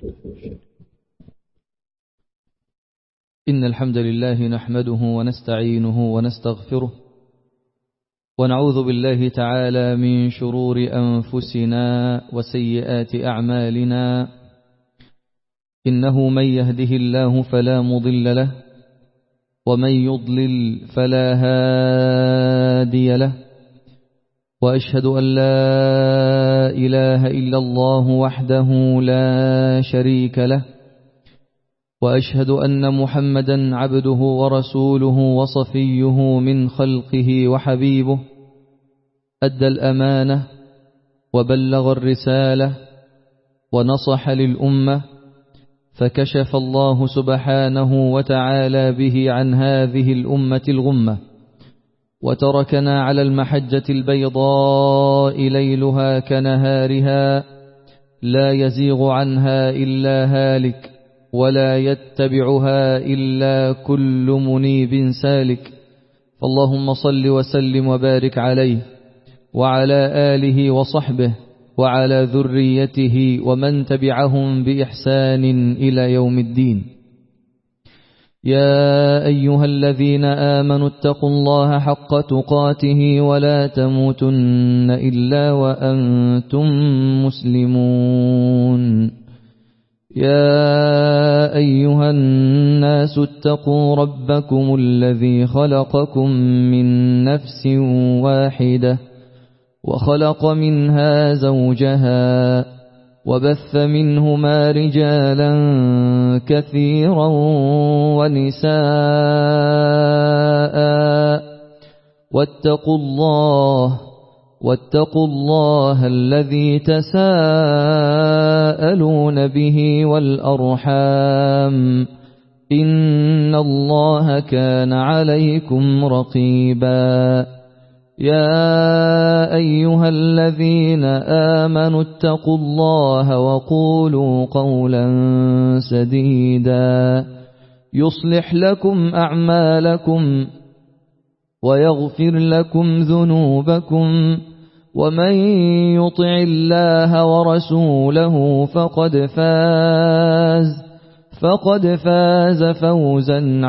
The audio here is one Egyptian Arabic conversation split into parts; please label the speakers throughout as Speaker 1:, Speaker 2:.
Speaker 1: إن الحمد لله نحمده ونستعينه ونستغفره ونعوذ بالله تعالى من شرور أنفسنا وسيئات أعمالنا إنه من يهده الله فلا مضل له ومن يضلل فلا هادي له وأشهد أن لا إله إلا الله وحده لا شريك له وأشهد أن محمدا عبده ورسوله وصفيه من خلقه وحبيبه أدى الأمانة وبلغ الرسالة ونصح للأمة فكشف الله سبحانه وتعالى به عن هذه الأمة الغمة وتركنا على المحجة البيضاء ليلها كنهارها لا يزيغ عنها إلا هالك ولا يتبعها إلا كل منيب سالك فاللهم صل وسلم وبارك عليه وعلى آله وصحبه وعلى ذريته ومن تبعهم بإحسان إلى يوم الدين يا أيها الذين آمنوا اتقوا الله حق تقاته ولا تموتن إلا وأنتم مسلمون يا أيها الناس اتقوا ربكم الذي خلقكم من نفس واحدة وخلق منها زوجها وبث منهما رجالا كثيرا ونساء واتقوا الله واتقوا الله الذي تساءلون به والأرحام إن الله كان عليكم رقيبا يا أيها الذين آمنوا اتقوا الله وقولوا قولا سديدا يصلح لكم أعمالكم ويغفر لكم ذنوبكم ومن يطع الله ورسوله فقد فاز فقد فاز فوزا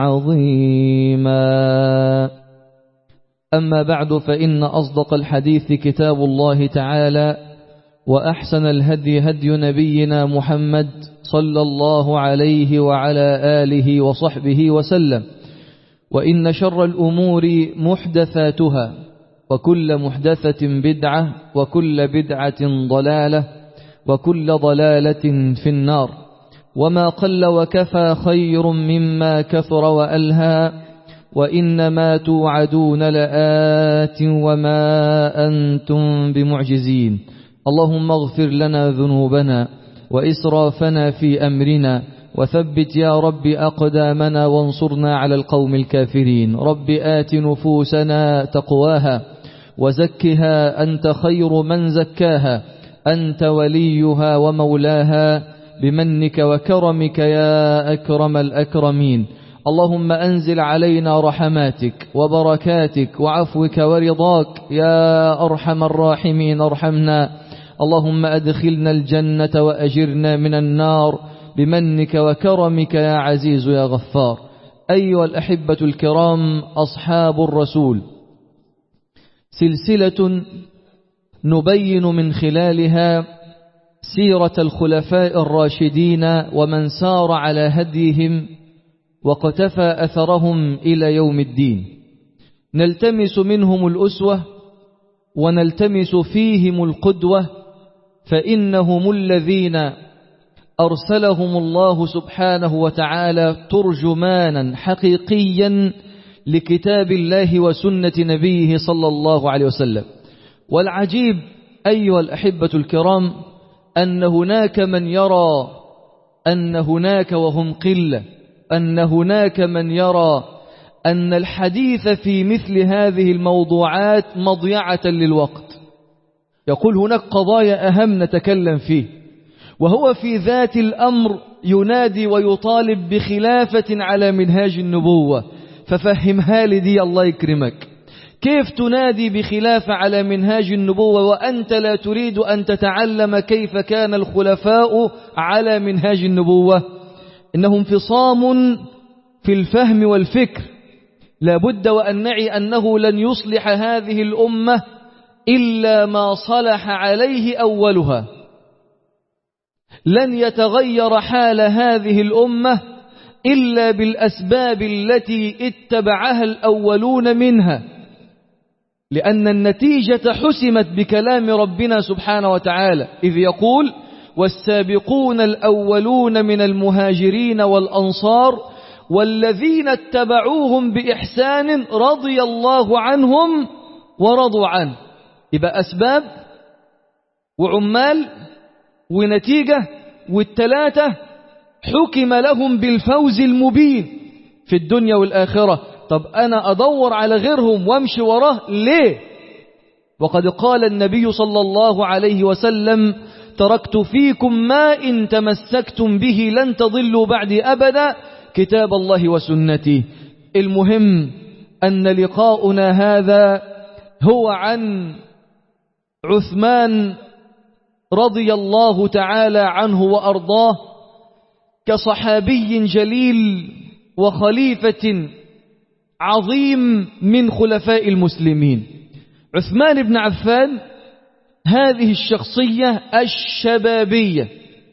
Speaker 1: عظيما أما بعد فإن أصدق الحديث كتاب الله تعالى وأحسن الهدي هدي نبينا محمد صلى الله عليه وعلى آله وصحبه وسلم وإن شر الأمور محدثاتها وكل محدثة بدعة وكل بدعة ضلالة وكل ضلالة في النار وما قل وكفى خير مما كثر وألهى وإنما توعدون لآت وما أنتم بمعجزين اللهم اغفر لنا ذنوبنا وإسرافنا في أمرنا وثبت يا رب أقدامنا وانصرنا على القوم الكافرين رب آت نفوسنا تقواها وزكها أنت خير من زكاها أنت وليها ومولاها بمنك وكرمك يا أكرم الأكرمين اللهم أنزل علينا رحماتك وبركاتك وعفوك ورضاك يا أرحم الراحمين ارحمنا اللهم أدخلنا الجنة وأجرنا من النار بمنك وكرمك يا عزيز يا غفار أيها الأحبة الكرام أصحاب الرسول سلسلة نبين من خلالها سيرة الخلفاء الراشدين ومن سار على هديهم وقتفى أثرهم إلى يوم الدين نلتمس منهم الأسوة ونلتمس فيهم القدوة فإنهم الذين أرسلهم الله سبحانه وتعالى ترجمانا حقيقيا لكتاب الله وسنة نبيه صلى الله عليه وسلم والعجيب أيها الأحبة الكرام أن هناك من يرى أن هناك وهم قلة أن هناك من يرى أن الحديث في مثل هذه الموضوعات مضيعة للوقت يقول هناك قضايا أهم نتكلم فيه وهو في ذات الأمر ينادي ويطالب بخلافة على منهاج النبوة ففهمها لي دي الله يكرمك كيف تنادي بخلاف على منهاج النبوة وأنت لا تريد أن تتعلم كيف كان الخلفاء على منهاج النبوة إنه انفصام في الفهم والفكر لا بد وأن نعي أنه لن يصلح هذه الأمة إلا ما صلح عليه أولها لن يتغير حال هذه الأمة إلا بالأسباب التي اتبعها الأولون منها لأن النتيجة حسمت بكلام ربنا سبحانه وتعالى إذ يقول والسابقون الأولون من المهاجرين والأنصار والذين اتبعوهم بإحسان رضي الله عنهم ورضوا عنه يبقى أسباب وعمال ونتيجة والتلاتة حكم لهم بالفوز المبين في الدنيا والآخرة طب أنا أدور على غيرهم وامشي وراه ليه وقد قال النبي صلى الله عليه وسلم تركت فيكم ما إن تمسكتم به لن تضلوا بعدي أبدا كتاب الله وسنتي المهم أن لقاؤنا هذا هو عن عثمان رضي الله تعالى عنه وأرضاه كصحابي جليل وخليفة عظيم من خلفاء المسلمين عثمان بن عفان هذه الشخصية الشبابية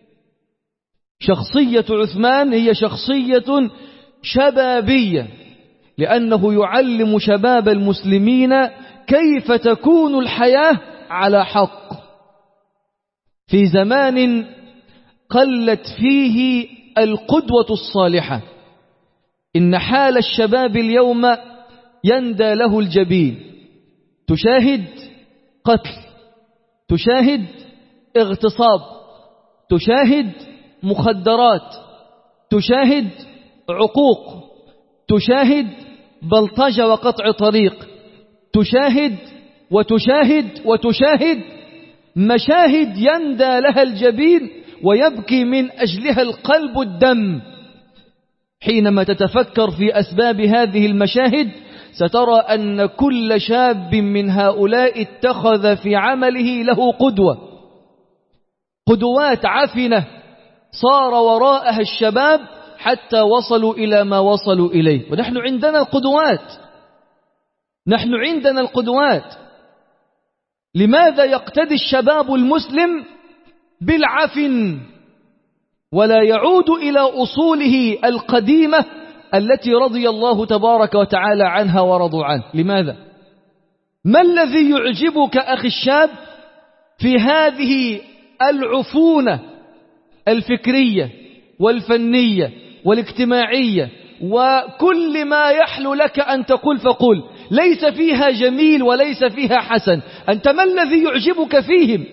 Speaker 1: شخصية عثمان هي شخصية شبابية لأنه يعلم شباب المسلمين كيف تكون الحياة على حق في زمان قلت فيه القدوة الصالحة إن حال الشباب اليوم يندى له الجبين تشاهد قتل تشاهد اغتصاب تشاهد مخدرات تشاهد عقوق تشاهد بلطجة وقطع طريق تشاهد وتشاهد وتشاهد مشاهد يندى لها الجبين ويبكي من أجلها القلب الدم حينما تتفكر في أسباب هذه المشاهد سترى أن كل شاب من هؤلاء اتخذ في عمله له قدوة قدوات عفنة صار وراءها الشباب حتى وصلوا إلى ما وصلوا إليه ونحن عندنا القدوات نحن عندنا القدوات لماذا يقتدي الشباب المسلم بالعفن ولا يعود إلى أصوله القديمة التي رضي الله تبارك وتعالى عنها ورضوا عنه لماذا؟ ما الذي يعجبك أخي الشاب في هذه العفونة الفكرية والفنية والاجتماعية وكل ما يحلو لك أن تقول فقل ليس فيها جميل وليس فيها حسن أنت ما الذي يعجبك فيهم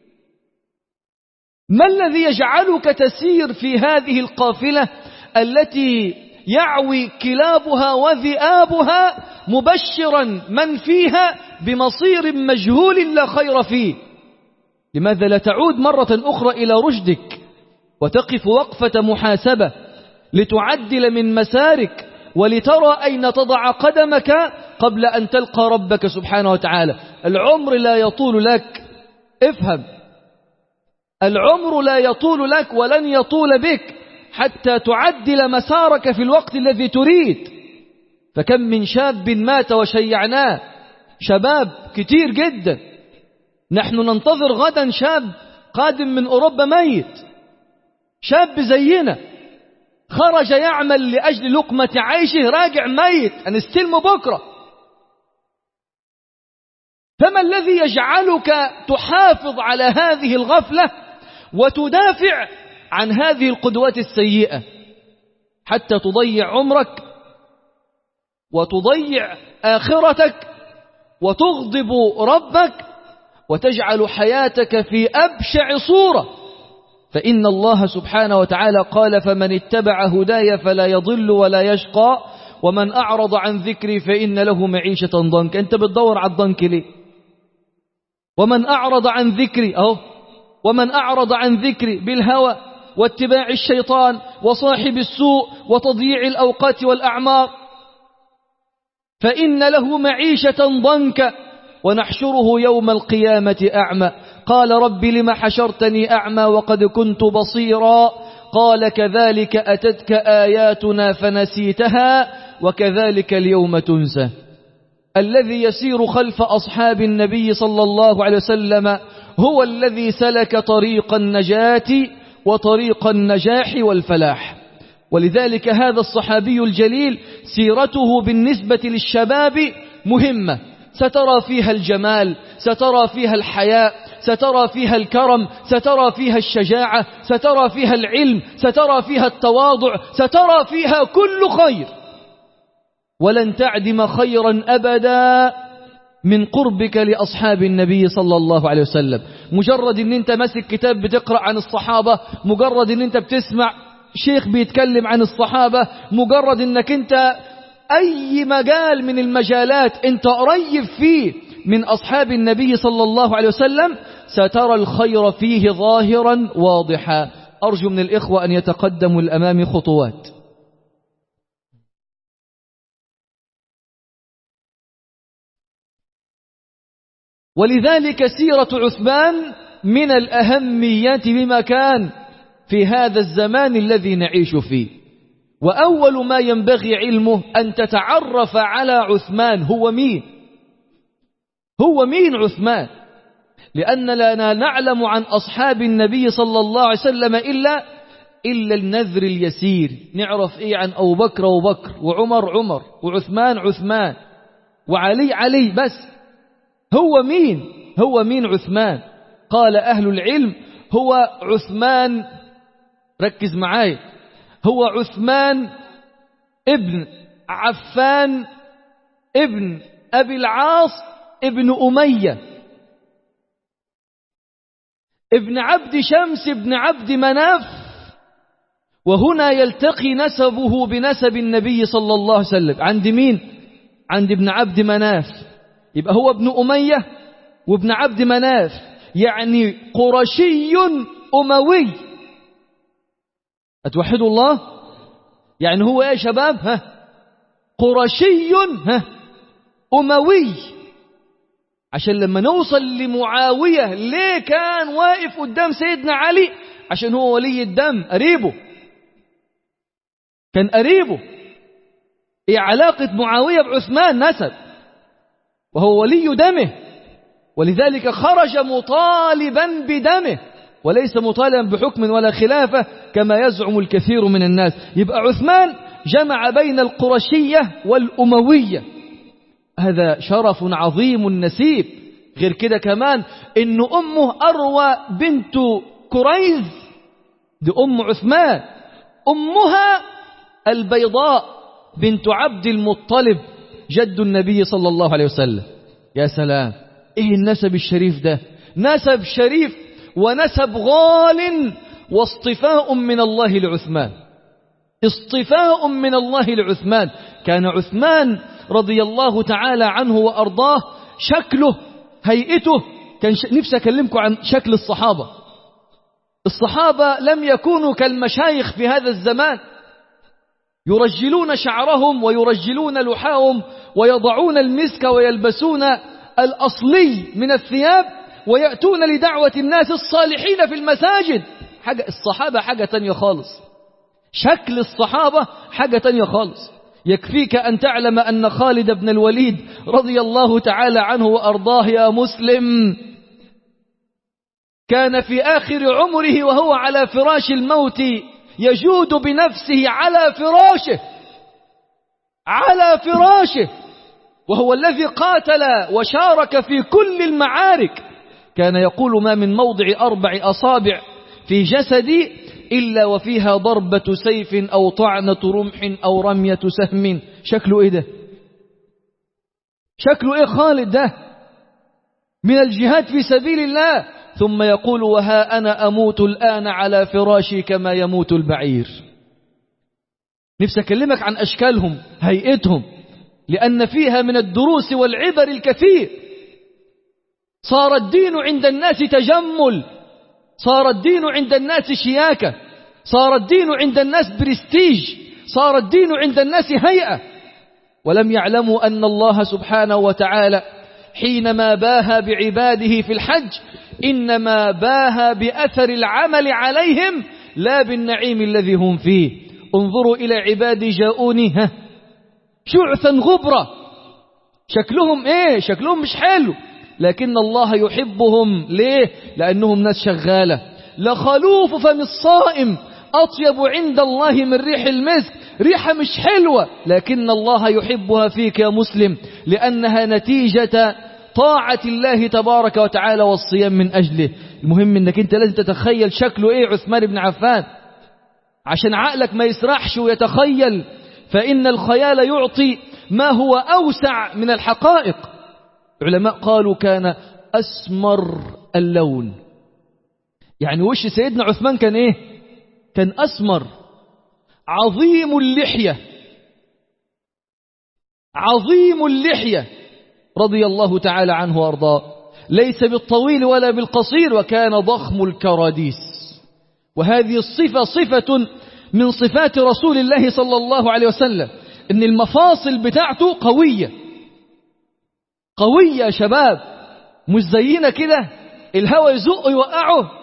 Speaker 1: ما الذي يجعلك تسير في هذه القافلة التي يعوي كلابها وذئابها مبشرا من فيها بمصير مجهول لا خير فيه لماذا لا تعود مرة أخرى إلى رشدك وتقف وقفة محاسبة لتعدل من مسارك ولترى أين تضع قدمك قبل أن تلقى ربك سبحانه وتعالى العمر لا يطول لك افهم العمر لا يطول لك ولن يطول بك حتى تعدل مسارك في الوقت الذي تريد فكم من شاب مات وشيعناه شباب كتير جدا نحن ننتظر غدا شاب قادم من أوروبا ميت شاب زينا خرج يعمل لأجل لقمة عيشه راجع ميت هنستلمه بكرة فما الذي يجعلك تحافظ على هذه الغفلة وتدافع عن هذه القدوات السيئة حتى تضيع عمرك وتضيع آخرتك وتغضب ربك وتجعل حياتك في أبشع صورة فإن الله سبحانه وتعالى قال فمن اتبع هداي فلا يضل ولا يشقى ومن أعرض عن ذكري فإن له معيشة ضنك أنت بتدور على الضنك ليه ومن أعرض عن ذكري أهو ومن أعرض عن ذكري بالهوى واتباع الشيطان وصاحب السوء وتضييع الأوقات والأعمار فإن له معيشة ضنكا ونحشره يوم القيامة أعمى قال رب لم حشرتني أعمى وقد كنت بصيرا قال كذلك أتتك آياتنا فنسيتها وكذلك اليوم تنسى الذي يسير خلف أصحاب النبي صلى الله عليه وسلم هو الذي سلك طريق النجاة وطريق النجاح والفلاح ولذلك هذا الصحابي الجليل سيرته بالنسبة للشباب مهمة سترى فيها الجمال سترى فيها الحياء سترى فيها الكرم سترى فيها الشجاعة سترى فيها العلم سترى فيها التواضع سترى فيها كل خير ولن تعدم خيرا أبدا من قربك لأصحاب النبي صلى الله عليه وسلم مجرد ان انت ماسك كتاب بتقرأ عن الصحابة مجرد ان انت بتسمع شيخ بيتكلم عن الصحابة مجرد انك انت اي مجال من المجالات انت قريب فيه من اصحاب النبي صلى الله عليه وسلم سترى الخير فيه ظاهرا واضحا ارجو من الاخوة ان يتقدموا الامام خطوات ولذلك سيرة عثمان من الأهميات بمكان في هذا الزمان الذي نعيش فيه وأول ما ينبغي علمه أن تتعرف على عثمان هو مين هو مين عثمان لأن لا نعلم عن أصحاب النبي صلى الله عليه وسلم إلا إلا النذر اليسير نعرف إيه عن أبو بكر أبو بكر وعمر عمر وعثمان عثمان وعلي علي بس هو مين هو مين عثمان قال أهل العلم هو عثمان ركز معاي هو عثمان ابن عفان ابن أبي العاص ابن أمية ابن عبد شمس ابن عبد مناف وهنا يلتقي نسبه بنسب النبي صلى الله عليه وسلم عند مين عند ابن عبد مناف يبقى هو ابن أمية وابن عبد مناف يعني قرشي أموي أتوحدوا الله يعني هو يا شباب ها قرشي ها أموي عشان لما نوصل لمعاوية ليه كان واقف قدام سيدنا علي عشان هو ولي الدم قريبه كان قريبه ايه علاقة معاوية بعثمان نسب وهو ولي دمه ولذلك خرج مطالبا بدمه وليس مطالبا بحكم ولا خلافة كما يزعم الكثير من الناس يبقى عثمان جمع بين القرشية والأموية هذا شرف عظيم نسيب غير كده كمان إن أمه أروى بنت كريز دي أم عثمان أمها البيضاء بنت عبد المطلب جد النبي صلى الله عليه وسلم يا سلام ايه النسب الشريف ده نسب شريف ونسب غال واصطفاء من الله لعثمان اصطفاء من الله لعثمان كان عثمان رضي الله تعالى عنه وأرضاه شكله هيئته كان ش... نفسي أكلمكم عن شكل الصحابة الصحابة لم يكونوا كالمشايخ في هذا الزمان يرجلون شعرهم ويرجلون لحاهم ويضعون المسك ويلبسون الأصلي من الثياب ويأتون لدعوة الناس الصالحين في المساجد حاجة الصحابة حاجة تانية خالص شكل الصحابة حاجة تانية خالص يكفيك أن تعلم أن خالد بن الوليد رضي الله تعالى عنه وأرضاه يا مسلم كان في آخر عمره وهو على فراش الموت يجود بنفسه على فراشه على فراشه وهو الذي قاتل وشارك في كل المعارك كان يقول ما من موضع أربع أصابع في جسدي إلا وفيها ضربة سيف أو طعنة رمح أو رمية سهم شكله إيه ده شكله إيه خالد ده من الجهاد في سبيل الله ثم يقول وها أنا أموت الآن على فراشي كما يموت البعير نفسي أكلمك عن أشكالهم هيئتهم لأن فيها من الدروس والعبر الكثير صار الدين عند الناس تجمل صار الدين عند الناس شياكة صار الدين عند الناس برستيج صار الدين عند الناس هيئة ولم يعلموا أن الله سبحانه وتعالى حينما باهى بعباده في الحج إنما باهى بأثر العمل عليهم لا بالنعيم الذي هم فيه انظروا إلى عبادي جاءوني ها شعثا غبرة شكلهم ايه شكلهم مش حلو لكن الله يحبهم ليه لأنهم ناس شغالة لخلوف فم الصائم أطيب عند الله من ريح المسك ريحة مش حلوة لكن الله يحبها فيك يا مسلم لأنها نتيجة طاعة الله تبارك وتعالى والصيام من أجله المهم أنك أنت لازم تتخيل شكله إيه عثمان بن عفان عشان عقلك ما يسرحش ويتخيل فإن الخيال يعطي ما هو أوسع من الحقائق علماء قالوا كان أسمر اللون يعني وش سيدنا عثمان كان إيه كان أسمر عظيم اللحية عظيم اللحية رضي الله تعالى عنه وارضاه ليس بالطويل ولا بالقصير وكان ضخم الكراديس وهذه الصفة صفة من صفات رسول الله صلى الله عليه وسلم ان المفاصل بتاعته قوية قوية يا شباب مش زينا كده الهوى يزق يوقعه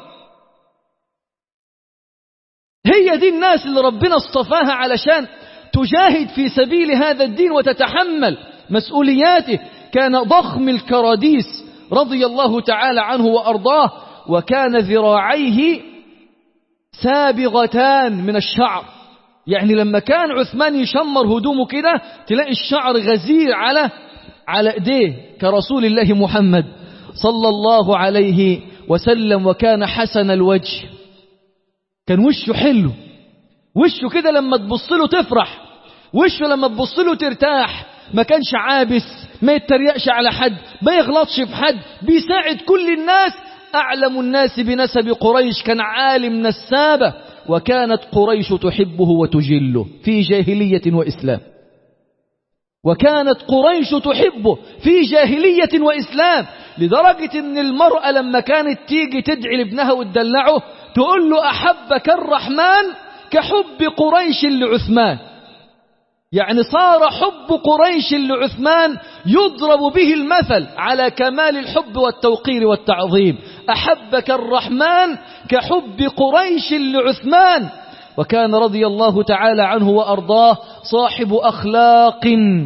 Speaker 1: هي دي الناس اللي ربنا اصطفاها علشان تجاهد في سبيل هذا الدين وتتحمل مسؤولياته كان ضخم الكراديس رضي الله تعالى عنه وأرضاه وكان ذراعيه سابغتان من الشعر يعني لما كان عثمان يشمر هدومه كده تلاقي الشعر غزير على على ايديه كرسول الله محمد صلى الله عليه وسلم وكان حسن الوجه كان وشه حلو وشه كده لما تبص له تفرح وشه لما تبص له ترتاح ما كانش عابس ما يتريقش على حد ما يغلطش في حد بيساعد كل الناس أعلم الناس بنسب قريش كان عالم نسابة وكانت قريش تحبه وتجله في جاهلية وإسلام وكانت قريش تحبه في جاهلية وإسلام لدرجة أن المرأة لما كانت تيجي تدعي لابنها وتدلعه تقول له أحبك الرحمن كحب قريش لعثمان يعني صار حب قريش لعثمان يضرب به المثل على كمال الحب والتوقير والتعظيم أحبك الرحمن كحب قريش لعثمان وكان رضي الله تعالى عنه وأرضاه صاحب أخلاق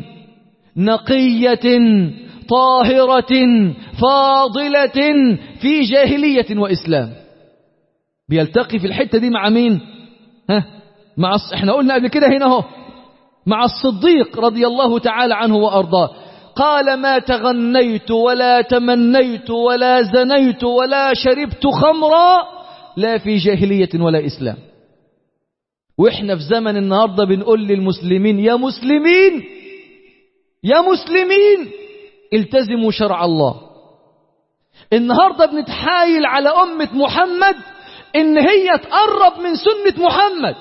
Speaker 1: نقية طاهرة فاضلة في جاهلية وإسلام بيلتقي في الحتة دي مع مين ها مع احنا قلنا قبل كده هنا اهو مع الصديق رضي الله تعالى عنه وأرضاه قال ما تغنيت ولا تمنيت ولا زنيت ولا شربت خمرا لا في جاهلية ولا إسلام وإحنا في زمن النهاردة بنقول للمسلمين يا مسلمين يا مسلمين التزموا شرع الله النهاردة بنتحايل على أمة محمد إن هي تقرب من سنة محمد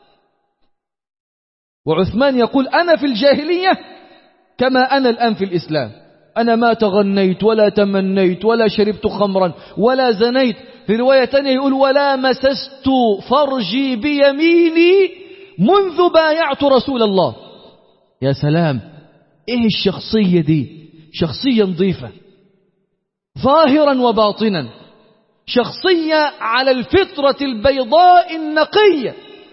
Speaker 1: وعثمان يقول أنا في الجاهلية كما أنا الآن في الإسلام أنا ما تغنيت ولا تمنيت ولا شربت خمرا ولا زنيت في رواية تانية يقول ولا مسست فرجي بيميني منذ بايعت رسول الله يا سلام ايه الشخصية دي شخصية نظيفة ظاهرا وباطنا شخصية على الفطرة البيضاء النقية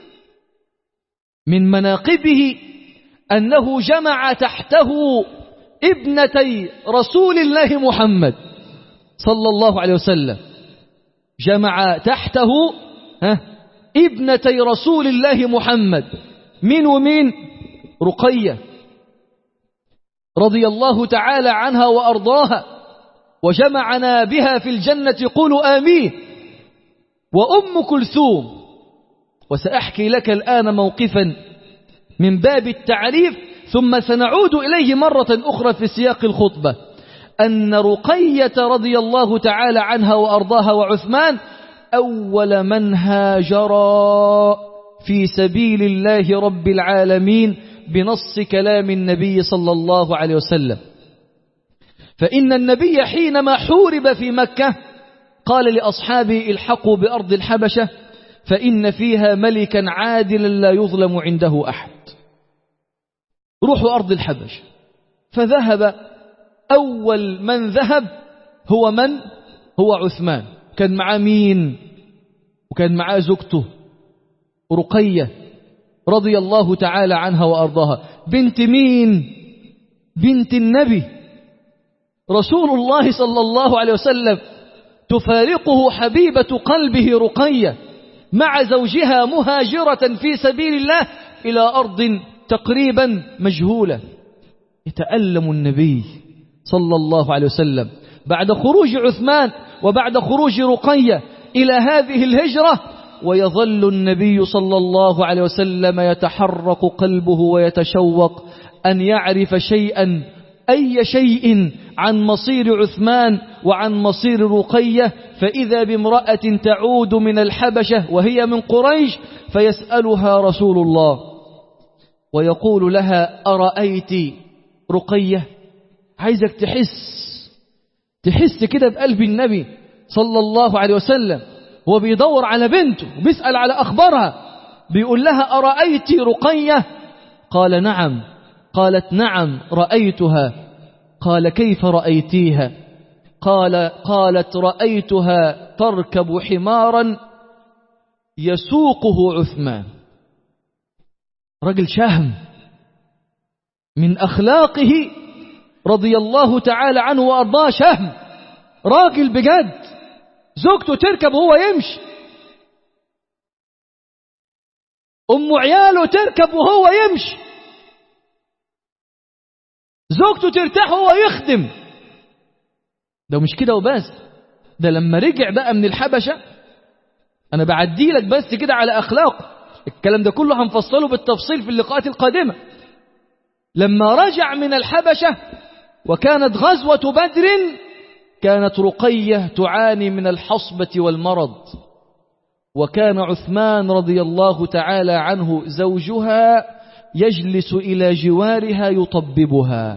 Speaker 1: من مناقبه أنه جمع تحته ابنتي رسول الله محمد صلى الله عليه وسلم جمع تحته ها ابنتي رسول الله محمد من ومين رقية رضي الله تعالى عنها وأرضاها وجمعنا بها في الجنة قولوا آمين وأم كلثوم وسأحكي لك الآن موقفا من باب التعريف ثم سنعود إليه مرة أخرى في سياق الخطبة أن رقية رضي الله تعالى عنها وأرضاها وعثمان أول من هاجرا في سبيل الله رب العالمين بنص كلام النبي صلى الله عليه وسلم فإن النبي حينما حورب في مكة قال لأصحابه الحقوا بأرض الحبشة فإن فيها ملكا عادلا لا يظلم عنده أحد روحوا أرض الحبش فذهب أول من ذهب هو من؟ هو عثمان كان معاه مين؟ وكان معاه زوجته رقية رضي الله تعالى عنها وأرضاها بنت مين؟ بنت النبي رسول الله صلى الله عليه وسلم تفارقه حبيبة قلبه رقية مع زوجها مهاجرة في سبيل الله إلى أرض تقريبا مجهولة يتألم النبي صلى الله عليه وسلم بعد خروج عثمان وبعد خروج رقية إلى هذه الهجرة ويظل النبي صلى الله عليه وسلم يتحرك قلبه ويتشوق أن يعرف شيئا أي شيء عن مصير عثمان وعن مصير رقية فإذا بامرأة تعود من الحبشة وهي من قريش فيسألها رسول الله ويقول لها أرأيت رقية عايزك تحس تحس كده بقلب النبي صلى الله عليه وسلم هو بيدور على بنته وبيسأل على أخبارها بيقول لها أرأيت رقية قال نعم قالت نعم رأيتها قال كيف رأيتيها قال قالت رأيتها تركب حمارا يسوقه عثمان رجل شهم من أخلاقه رضي الله تعالى عنه وأرضاه شهم راجل بجد زوجته تركب وهو يمشي أم عياله تركب وهو يمشي زوجته ترتاح وهو يخدم ده مش كده وبس ده لما رجع بقى من الحبشة أنا بعدي لك بس كده على أخلاقه الكلام ده كله هنفصله بالتفصيل في اللقاءات القادمة لما رجع من الحبشة وكانت غزوة بدر كانت رقية تعاني من الحصبة والمرض وكان عثمان رضي الله تعالى عنه زوجها يجلس إلى جوارها يطببها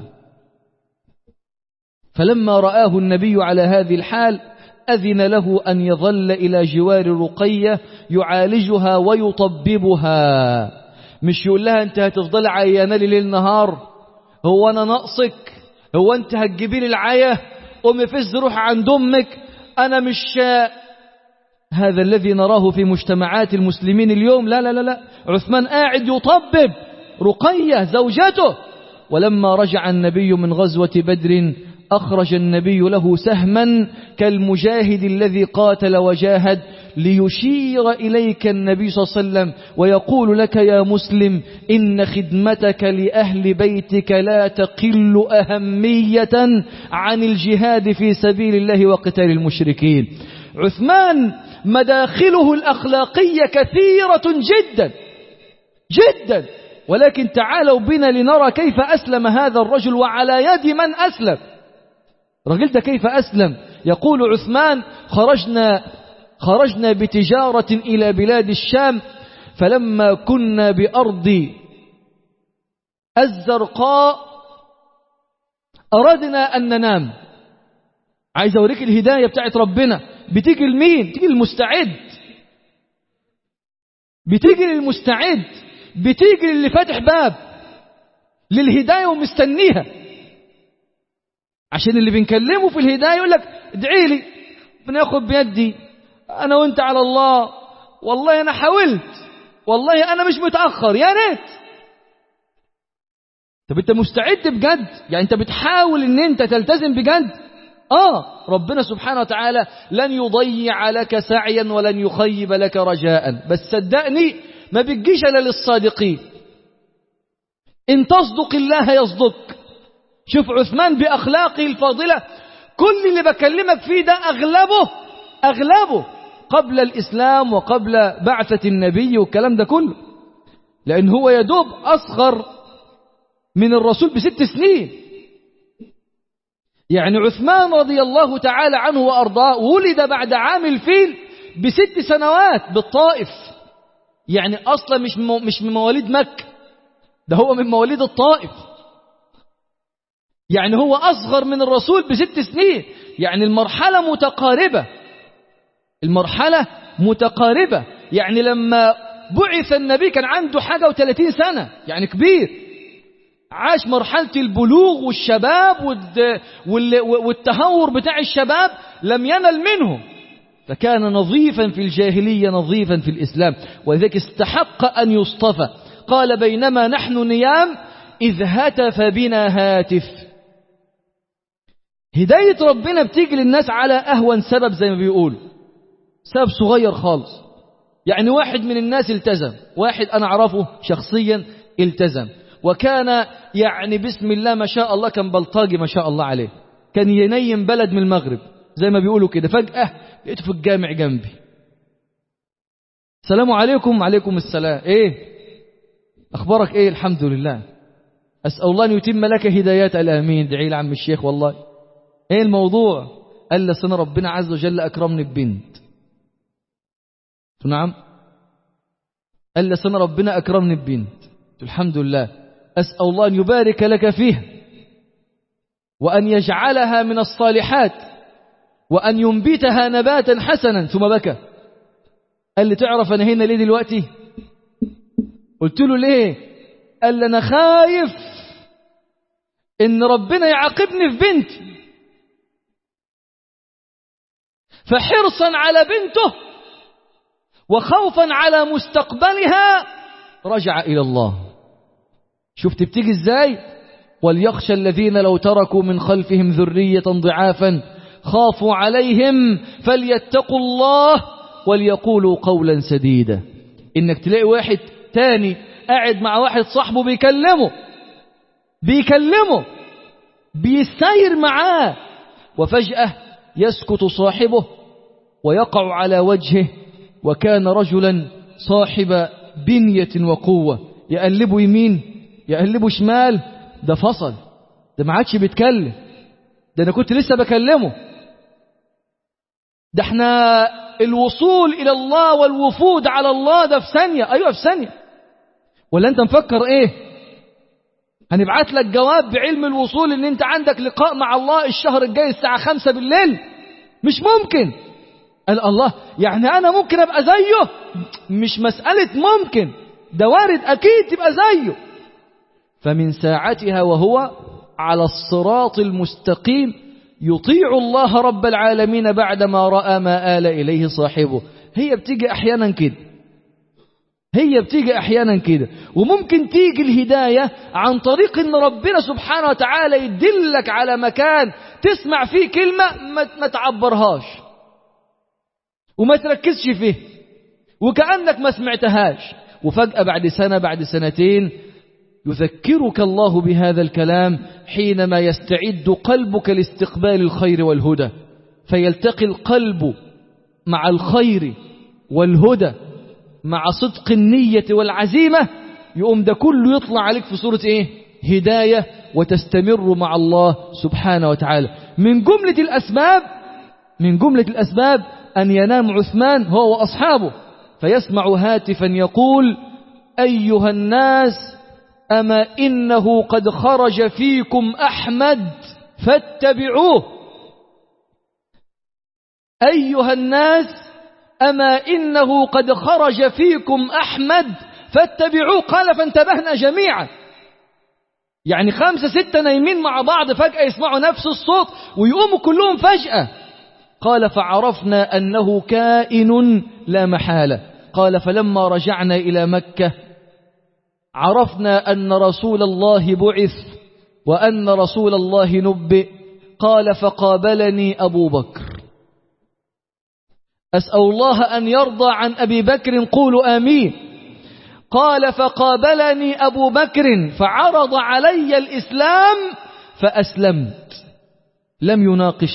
Speaker 1: فلما رآه النبي على هذه الحال أذن له أن يظل إلى جوار رقية يعالجها ويطببها مش يقول لها أنت هتفضل عيانة لي ليل نهار هو أنا ناقصك هو أنت هتجيبي لي العيا قومي فز روح عند أمك أنا مش هذا الذي نراه في مجتمعات المسلمين اليوم لا لا لا لا عثمان قاعد يطبب رقية زوجته ولما رجع النبي من غزوة بدر أخرج النبي له سهما كالمجاهد الذي قاتل وجاهد ليشير إليك النبي صلى الله عليه وسلم ويقول لك يا مسلم إن خدمتك لأهل بيتك لا تقل أهمية عن الجهاد في سبيل الله وقتال المشركين عثمان مداخله الأخلاقية كثيرة جدا جدا ولكن تعالوا بنا لنرى كيف أسلم هذا الرجل وعلى يد من أسلم رجل ده كيف أسلم يقول عثمان خرجنا خرجنا بتجارة إلى بلاد الشام فلما كنا بأرض الزرقاء أردنا أن ننام عايز أوريك الهداية بتاعت ربنا بتيجي لمين بتيجي للمستعد بتيجي للمستعد بتيجي للي فاتح باب للهداية ومستنيها عشان اللي بنكلمه في الهداية يقول لك ادعي لي بناخد بيدي أنا وأنت على الله والله أنا حاولت والله أنا مش متأخر يا ريت طب أنت مستعد بجد يعني أنت بتحاول أن أنت تلتزم بجد آه ربنا سبحانه وتعالى لن يضيع لك سعيا ولن يخيب لك رجاء بس صدقني ما بتجيش الا للصادقين ان تصدق الله يصدق شوف عثمان باخلاقه الفاضله كل اللي بكلمك فيه ده اغلبه اغلبه قبل الاسلام وقبل بعثه النبي والكلام ده كله لان هو يدوب اصغر من الرسول بست سنين يعني عثمان رضي الله تعالى عنه وارضاه ولد بعد عام الفيل بست سنوات بالطائف يعني اصلا مش مش من مواليد مكة ده هو من مواليد الطائف يعني هو اصغر من الرسول بست سنين يعني المرحلة متقاربة المرحلة متقاربة يعني لما بعث النبي كان عنده حاجة وثلاثين سنة يعني كبير عاش مرحلة البلوغ والشباب والتهور بتاع الشباب لم ينل منه فكان نظيفا في الجاهلية نظيفا في الإسلام ولذلك استحق أن يصطفى قال بينما نحن نيام إذ هتف بنا هاتف هداية ربنا بتيجي للناس على أهون سبب زي ما بيقول سبب صغير خالص يعني واحد من الناس التزم واحد أنا أعرفه شخصيا التزم وكان يعني بسم الله ما شاء الله كان بلطاجي ما شاء الله عليه كان ينيم بلد من المغرب زي ما بيقولوا كده فجأة لقيته في الجامع جنبي السلام عليكم وعليكم السلام ايه اخبارك ايه الحمد لله اسال الله ان يتم لك هدايات الامين ادعي لي عم الشيخ والله ايه الموضوع قال لي سنة ربنا عز وجل اكرمني ببنت نعم قال لي سنة ربنا اكرمني ببنت الحمد لله اسال الله ان يبارك لك فيها وان يجعلها من الصالحات وأن ينبتها نباتا حسنا ثم بكى قال لي تعرف أنا هنا ليه دلوقتي قلت له ليه قال لي أنا خايف إن ربنا يعاقبني في بنتي فحرصا على بنته وخوفا على مستقبلها رجع إلى الله شفت بتيجي ازاي وليخشى الذين لو تركوا من خلفهم ذرية ضعافا خافوا عليهم فليتقوا الله وليقولوا قولا سديدا انك تلاقي واحد تاني قاعد مع واحد صاحبه بيكلمه بيكلمه بيساير معاه وفجأة يسكت صاحبه ويقع على وجهه وكان رجلا صاحب بنية وقوة يقلبه يمين يقلبه شمال ده فصل ده ما عادش بيتكلم ده انا كنت لسه بكلمه ده احنا الوصول الى الله والوفود على الله ده في ثانية ايوه في ثانية ولا انت مفكر ايه هنبعت لك جواب بعلم الوصول ان انت عندك لقاء مع الله الشهر الجاي الساعة خمسة بالليل مش ممكن قال الله يعني انا ممكن ابقى زيه مش مسألة ممكن ده وارد اكيد تبقى زيه فمن ساعتها وهو على الصراط المستقيم يطيع الله رب العالمين بعدما رأى ما آل إليه صاحبه هي بتيجي أحيانا كده هي بتيجي أحيانا كده وممكن تيجي الهداية عن طريق أن ربنا سبحانه وتعالى يدلك على مكان تسمع فيه كلمة ما تعبرهاش وما تركزش فيه وكأنك ما سمعتهاش وفجأة بعد سنة بعد سنتين يذكرك الله بهذا الكلام حينما يستعد قلبك لاستقبال الخير والهدى فيلتقي القلب مع الخير والهدى مع صدق النية والعزيمة يقوم ده كله يطلع عليك في صورة ايه هداية وتستمر مع الله سبحانه وتعالى من جملة الأسباب من جملة الأسباب أن ينام عثمان هو وأصحابه فيسمع هاتفا يقول أيها الناس أما إنه قد خرج فيكم أحمد فاتبعوه أيها الناس أما إنه قد خرج فيكم أحمد فاتبعوه قال فانتبهنا جميعا يعني خمسة ستة نايمين مع بعض فجأة يسمعوا نفس الصوت ويقوموا كلهم فجأة قال فعرفنا أنه كائن لا محالة قال فلما رجعنا إلى مكة عرفنا أن رسول الله بعث وأن رسول الله نبئ قال فقابلني أبو بكر أسأل الله أن يرضى عن أبي بكر قولوا آمين قال فقابلني أبو بكر فعرض علي الإسلام فأسلمت لم يناقش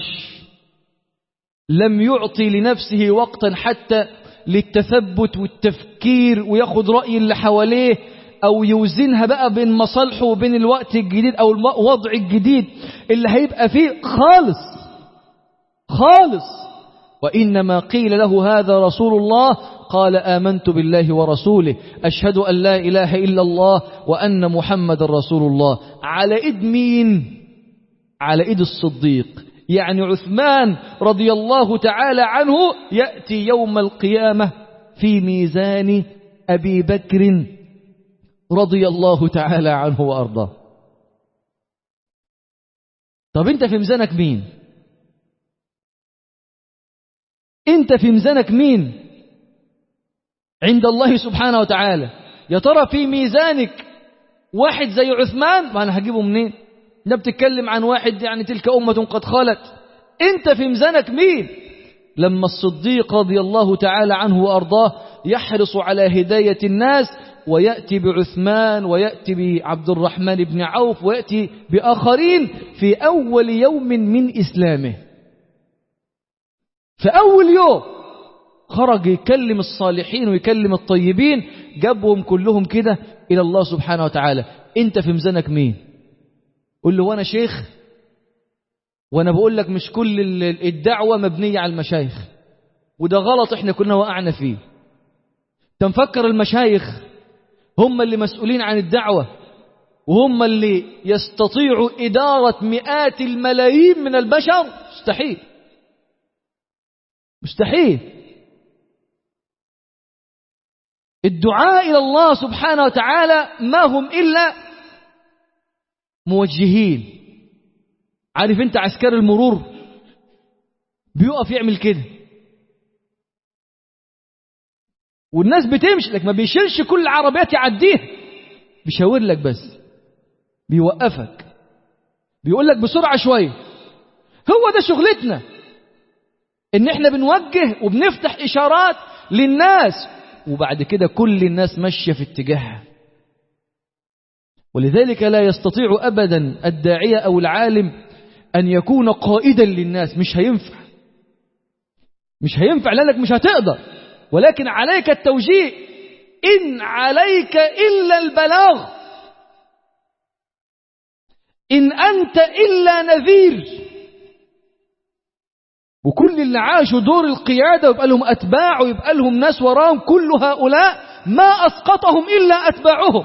Speaker 1: لم يعطي لنفسه وقتا حتى للتثبت والتفكير وياخد رأي اللي حواليه أو يوزنها بقى بين مصالحه وبين الوقت الجديد أو الوضع الجديد اللي هيبقى فيه خالص خالص وإنما قيل له هذا رسول الله قال آمنت بالله ورسوله أشهد أن لا إله إلا الله وأن محمد رسول الله على إيد مين على إيد الصديق يعني عثمان رضي الله تعالى عنه يأتي يوم القيامة في ميزان أبي بكر رضي الله تعالى عنه وأرضاه طب انت في ميزانك مين انت في ميزانك مين عند الله سبحانه وتعالى يا ترى في ميزانك واحد زي عثمان ما انا هجيبه منين ده بتتكلم عن واحد يعني تلك أمة قد خلت انت في ميزانك مين لما الصديق رضي الله تعالى عنه وأرضاه يحرص على هداية الناس ويأتي بعثمان ويأتي بعبد الرحمن بن عوف ويأتي بآخرين في أول يوم من إسلامه في أول يوم خرج يكلم الصالحين ويكلم الطيبين جابهم كلهم كده إلى الله سبحانه وتعالى أنت في ميزانك مين قل له وانا شيخ وانا بقول لك مش كل الدعوة مبنية على المشايخ وده غلط احنا كنا وقعنا فيه تنفكر المشايخ هم اللي مسؤولين عن الدعوة وهم اللي يستطيعوا إدارة مئات الملايين من البشر مستحيل مستحيل الدعاء إلى الله سبحانه وتعالى ما هم إلا موجهين عارف انت عسكري المرور بيقف يعمل كده والناس بتمشي لك ما بيشيلش كل العربيات يعديها بيشاور لك بس بيوقفك بيقول لك بسرعة شوية هو ده شغلتنا ان احنا بنوجه وبنفتح اشارات للناس وبعد كده كل الناس ماشية في اتجاهها ولذلك لا يستطيع أبدا الداعية أو العالم أن يكون قائدا للناس مش هينفع مش هينفع لأنك مش هتقدر ولكن عليك التوجيه إن عليك إلا البلاغ إن أنت إلا نذير وكل اللي عاشوا دور القيادة ويبقى لهم أتباع ويبقى لهم ناس وراهم كل هؤلاء ما أسقطهم إلا أتباعهم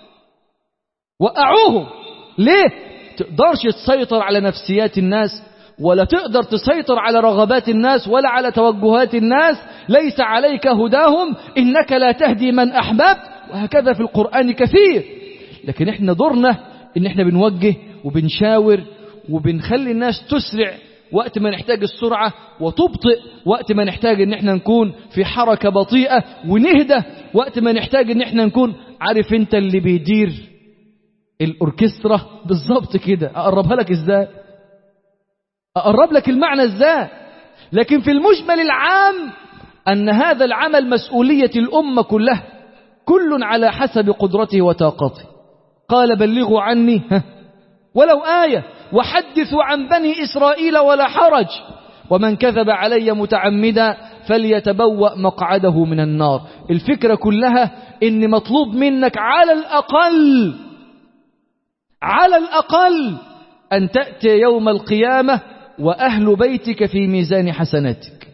Speaker 1: وقعوهم ليه تقدرش تسيطر على نفسيات الناس ولا تقدر تسيطر على رغبات الناس ولا على توجهات الناس ليس عليك هداهم إنك لا تهدي من أحببت وهكذا في القرآن كثير لكن احنا دورنا ان احنا بنوجه وبنشاور وبنخلي الناس تسرع وقت ما نحتاج السرعة وتبطئ وقت ما نحتاج ان احنا نكون في حركة بطيئة ونهدى وقت ما نحتاج ان احنا نكون عارف انت اللي بيدير الأوركسترا بالظبط كده أقربها لك إزاي أقرب لك المعنى إزاي لكن في المجمل العام أن هذا العمل مسؤولية الأمة كلها كل على حسب قدرته وطاقته قال بلغوا عني ولو آية وحدثوا عن بني إسرائيل ولا حرج ومن كذب علي متعمدا فليتبوأ مقعده من النار الفكرة كلها إن مطلوب منك على الأقل على الأقل أن تأتي يوم القيامة وأهل بيتك في ميزان حسناتك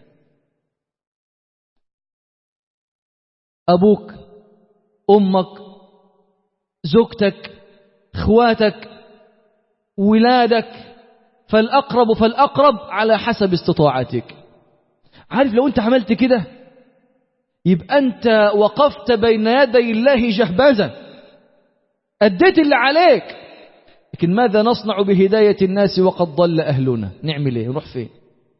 Speaker 1: أبوك أمك زوجتك اخواتك ولادك فالأقرب فالأقرب على حسب استطاعتك عارف لو أنت عملت كده يبقى أنت وقفت بين يدي الله جهبذا أديت اللي عليك لكن ماذا نصنع بهداية الناس وقد ضل أهلنا نعمل ايه نروح فين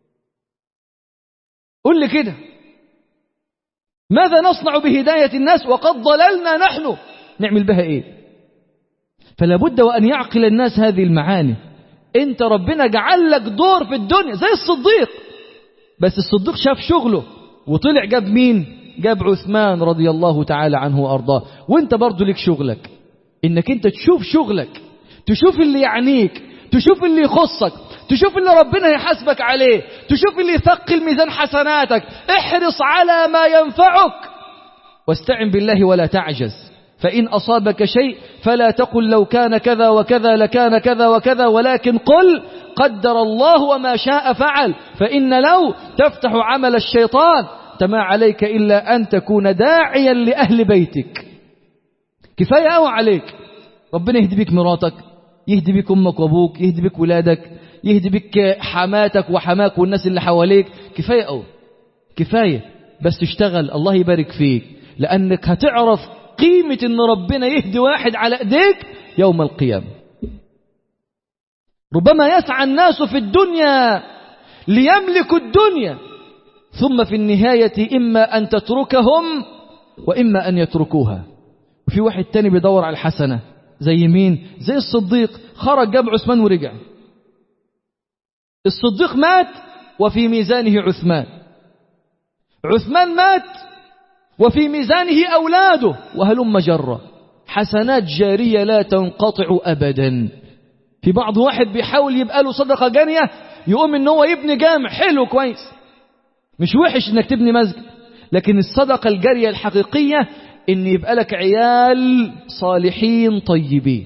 Speaker 1: قل لي كده ماذا نصنع بهداية الناس وقد ضللنا نحن نعمل بها ايه فلا بد وأن يعقل الناس هذه المعاني انت ربنا جعل لك دور في الدنيا زي الصديق بس الصديق شاف شغله وطلع جاب مين جاب عثمان رضي الله تعالى عنه وأرضاه وانت برضو لك شغلك انك انت تشوف شغلك تشوف اللي يعنيك تشوف اللي يخصك تشوف اللي ربنا يحاسبك عليه تشوف اللي يثقل ميزان حسناتك احرص على ما ينفعك واستعن بالله ولا تعجز فإن أصابك شيء فلا تقل لو كان كذا وكذا لكان كذا وكذا ولكن قل قدر الله وما شاء فعل فإن لو تفتح عمل الشيطان ما عليك إلا أن تكون داعيا لأهل بيتك كفاية أو عليك ربنا يهدي بك مراتك يهدي بك أمك وأبوك يهدي بك ولادك يهدي بك حماتك وحماك والناس اللي حواليك كفاية أو كفاية بس تشتغل الله يبارك فيك لأنك هتعرف قيمة أن ربنا يهدي واحد على أيديك يوم القيامة ربما يسعى الناس في الدنيا ليملكوا الدنيا ثم في النهاية إما أن تتركهم وإما أن يتركوها وفي واحد تاني بيدور على الحسنة زي مين زي الصديق خرج جاب عثمان ورجع الصديق مات وفي ميزانه عثمان عثمان مات وفي ميزانه أولاده وهلم جرة حسنات جارية لا تنقطع أبدا في بعض واحد بيحاول يبقى له صدقة جارية يقوم ان هو يبني جامع حلو كويس مش وحش انك تبني مسجد لكن الصدقة الجارية الحقيقية ان يبقى لك عيال صالحين طيبين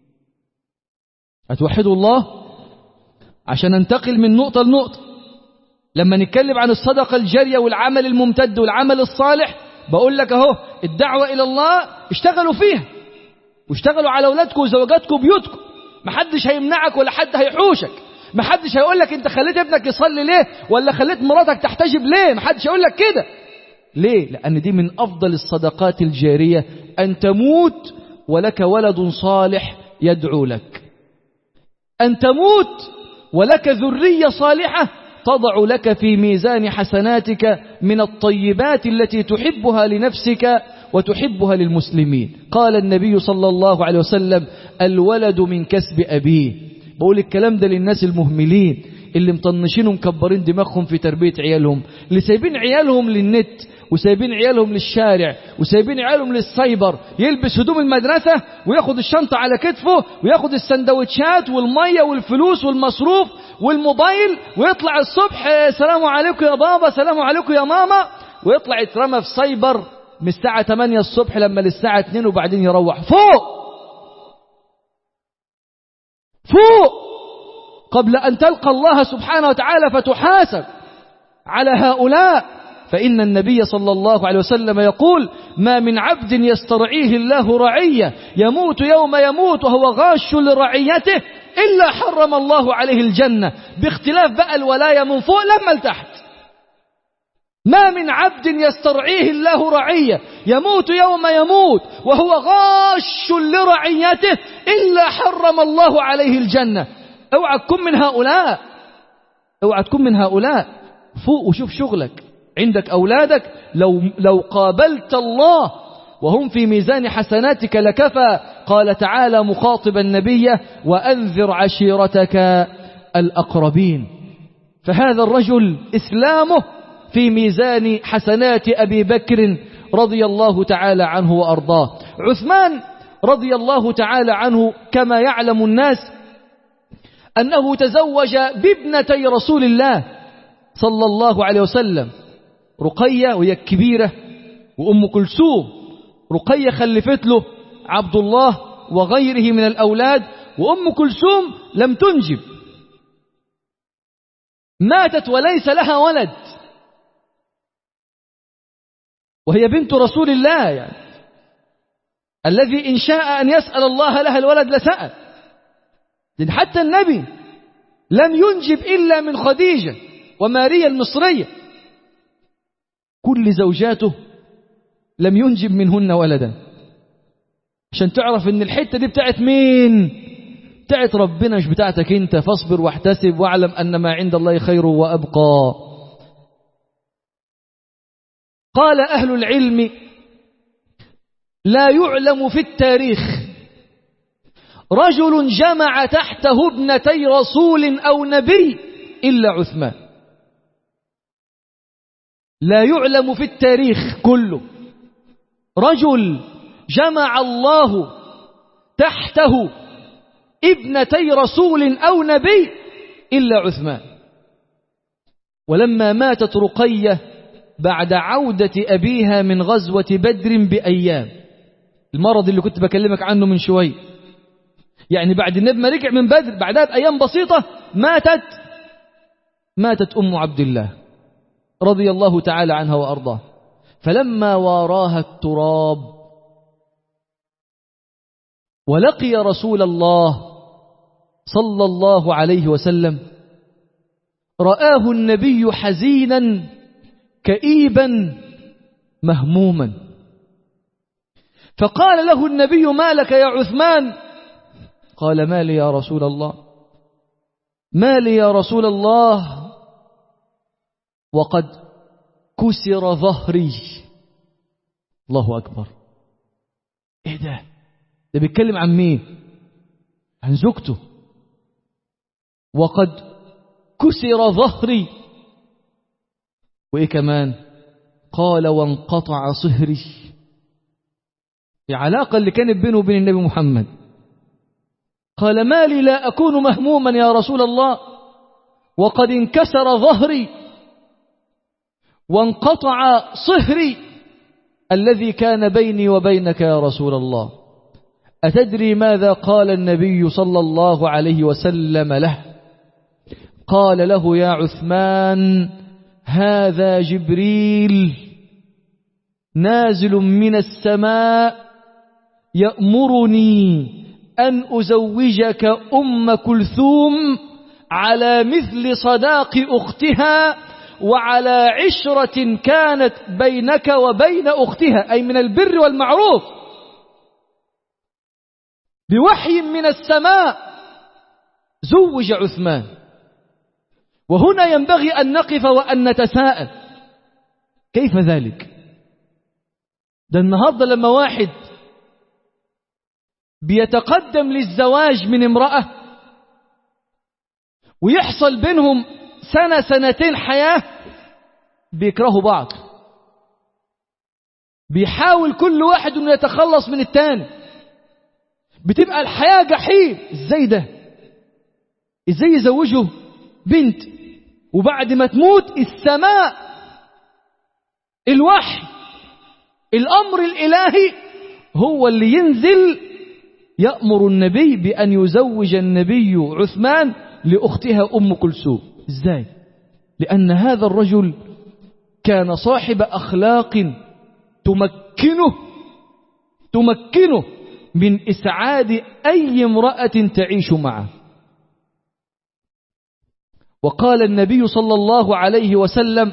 Speaker 1: هتوحدوا الله عشان ننتقل من نقطة لنقطة لما نتكلم عن الصدقة الجارية والعمل الممتد والعمل الصالح بقول لك اهو الدعوة إلى الله اشتغلوا فيها واشتغلوا على أولادكم وزوجاتكم وبيوتكم محدش هيمنعك ولا حد هيحوشك محدش هيقول لك انت خليت ابنك يصلي ليه ولا خليت مراتك تحتجب ليه محدش هيقول لك كده ليه لأن دي من أفضل الصدقات الجارية أن تموت ولك ولد صالح يدعو لك أن تموت ولك ذرية صالحة تضع لك في ميزان حسناتك من الطيبات التي تحبها لنفسك وتحبها للمسلمين قال النبي صلى الله عليه وسلم الولد من كسب أبيه بقول الكلام ده للناس المهملين اللي مطنشين ومكبرين دماغهم في تربية عيالهم اللي سايبين عيالهم للنت وسايبين عيالهم للشارع وسايبين عيالهم للسايبر يلبس هدوم المدرسة وياخد الشنطة على كتفه وياخد السندوتشات والمية والفلوس والمصروف والموبايل ويطلع الصبح سلام عليكم يا بابا سلام عليكم يا ماما ويطلع يترمى في سايبر من الساعة 8 الصبح لما للساعة 2 وبعدين يروح فوق فوق قبل أن تلقى الله سبحانه وتعالى فتحاسب على هؤلاء فإن النبي صلى الله عليه وسلم يقول ما من عبد يسترعيه الله رعية يموت يوم يموت وهو غاش لرعيته إلا حرم الله عليه الجنة باختلاف بقى الولاية من فوق لما لتحت ما من عبد يسترعيه الله رعية يموت يوم يموت وهو غاش لرعيته إلا حرم الله عليه الجنة اوعى تكون من هؤلاء اوعى تكون من هؤلاء فوق وشوف شغلك عندك أولادك لو, لو قابلت الله وهم في ميزان حسناتك لكفى قال تعالى مخاطبا النبي وأنذر عشيرتك الأقربين فهذا الرجل إسلامه في ميزان حسنات أبي بكر رضي الله تعالى عنه وأرضاه عثمان رضي الله تعالى عنه كما يعلم الناس أنه تزوج بابنتي رسول الله صلى الله عليه وسلم رقية وهي الكبيرة وأم كلثوم رقية خلفت له عبد الله وغيره من الأولاد وأم كلثوم لم تنجب ماتت وليس لها ولد وهي بنت رسول الله يعني الذي إن شاء أن يسأل الله لها الولد لسأل لأن حتى النبي لم ينجب إلا من خديجة وماريا المصرية كل زوجاته لم ينجب منهن ولدا عشان تعرف ان الحتة دي بتاعت مين بتاعت ربنا مش بتاعتك انت فاصبر واحتسب واعلم ان ما عند الله خير وابقى قال اهل العلم لا يعلم في التاريخ رجل جمع تحته ابنتي رسول او نبي الا عثمان لا يعلم في التاريخ كله رجل جمع الله تحته ابنتي رسول أو نبي إلا عثمان ولما ماتت رقية بعد عودة أبيها من غزوة بدر بأيام المرض اللي كنت بكلمك عنه من شوي يعني بعد النبي ما رجع من بدر بعدها بأيام بسيطة ماتت ماتت أم عبد الله رضي الله تعالى عنها وأرضاه فلما واراها التراب ولقي رسول الله صلى الله عليه وسلم رآه النبي حزينا كئيبا مهموما فقال له النبي ما لك يا عثمان قال ما لي يا رسول الله ما لي يا رسول الله وقد كسر ظهري الله أكبر ايه ده ده بيتكلم عن مين عن زوجته وقد كسر ظهري وايه كمان قال وانقطع صهري العلاقة اللي كانت بينه وبين النبي محمد قال ما لي لا أكون مهموما يا رسول الله وقد انكسر ظهري وانقطع صهري الذي كان بيني وبينك يا رسول الله أتدري ماذا قال النبي صلى الله عليه وسلم له قال له يا عثمان هذا جبريل نازل من السماء يأمرني أن أزوجك أم كلثوم على مثل صداق أختها وعلى عشرة كانت بينك وبين أختها أي من البر والمعروف بوحي من السماء زوج عثمان وهنا ينبغي أن نقف وأن نتساءل كيف ذلك ده النهاردة لما واحد بيتقدم للزواج من امرأة ويحصل بينهم سنة سنتين حياة بيكرهوا بعض بيحاول كل واحد انه يتخلص من التاني بتبقى الحياة جحيم ازاي ده ازاي يزوجه بنت وبعد ما تموت السماء الوحي الامر الالهي هو اللي ينزل يأمر النبي بأن يزوج النبي عثمان لأختها أم كلثوم ازاي لأن هذا الرجل كان صاحب أخلاق تمكنه تمكنه من إسعاد أي امرأة تعيش معه وقال النبي صلى الله عليه وسلم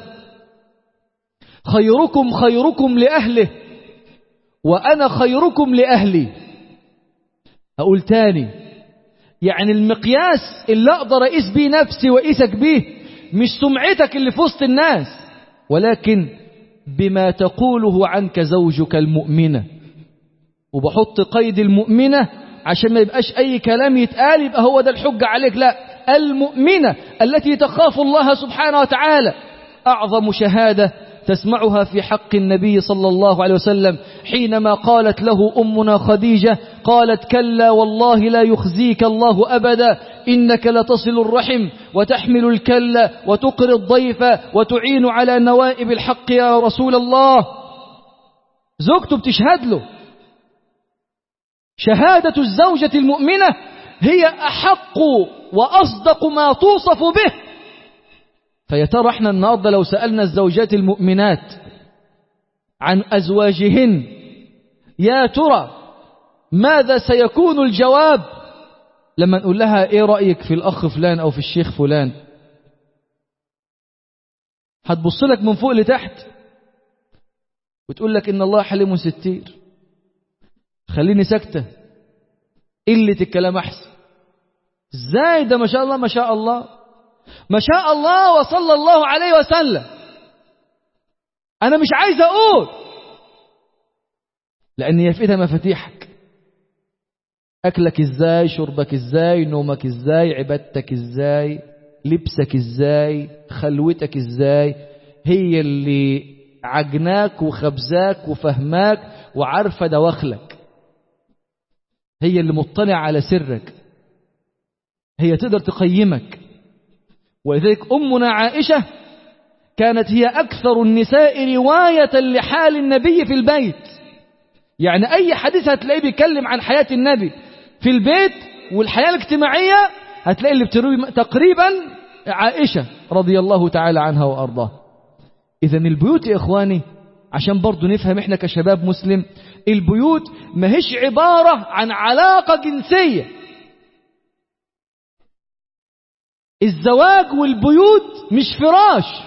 Speaker 1: خيركم خيركم لأهله وأنا خيركم لأهلي أقول تاني يعني المقياس اللي أقدر أقيس بيه نفسي وأقيسك بيه مش سمعتك اللي في وسط الناس ولكن بما تقوله عنك زوجك المؤمنة وبحط قيد المؤمنة عشان ما يبقاش أي كلام يتقال يبقى هو ده الحجة عليك لا المؤمنة التي تخاف الله سبحانه وتعالى أعظم شهادة تسمعها في حق النبي صلى الله عليه وسلم حينما قالت له أمنا خديجة قالت كلا والله لا يخزيك الله أبدا إنك لتصل الرحم وتحمل الكل وتقر الضيف وتعين على نوائب الحق يا رسول الله زوجته بتشهد له شهادة الزوجة المؤمنة هي أحق وأصدق ما توصف به فيا ترى احنا النهارده لو سألنا الزوجات المؤمنات عن أزواجهن يا ترى ماذا سيكون الجواب لما نقول لها ايه رأيك في الأخ فلان أو في الشيخ فلان هتبص لك من فوق لتحت وتقول لك إن الله حليم ستير خليني ساكتة قلة الكلام أحسن ازاي ده ما شاء الله ما شاء الله ما شاء الله وصلى الله عليه وسلم أنا مش عايز أقول لأن هي في إيدها مفاتيحك أكلك إزاي شربك إزاي نومك إزاي عبادتك إزاي لبسك إزاي خلوتك إزاي هي اللي عجناك وخبزاك وفهماك وعارفة دواخلك هي اللي مطلع على سرك هي تقدر تقيمك ولذلك أمنا عائشة كانت هي أكثر النساء رواية لحال النبي في البيت يعني أي حديث هتلاقيه بيتكلم عن حياة النبي في البيت والحياة الاجتماعية هتلاقي اللي بتروي تقريبا عائشة رضي الله تعالى عنها وأرضاه إذا البيوت يا إخواني عشان برضو نفهم إحنا كشباب مسلم البيوت ما هيش عبارة عن علاقة جنسية الزواج والبيوت مش فراش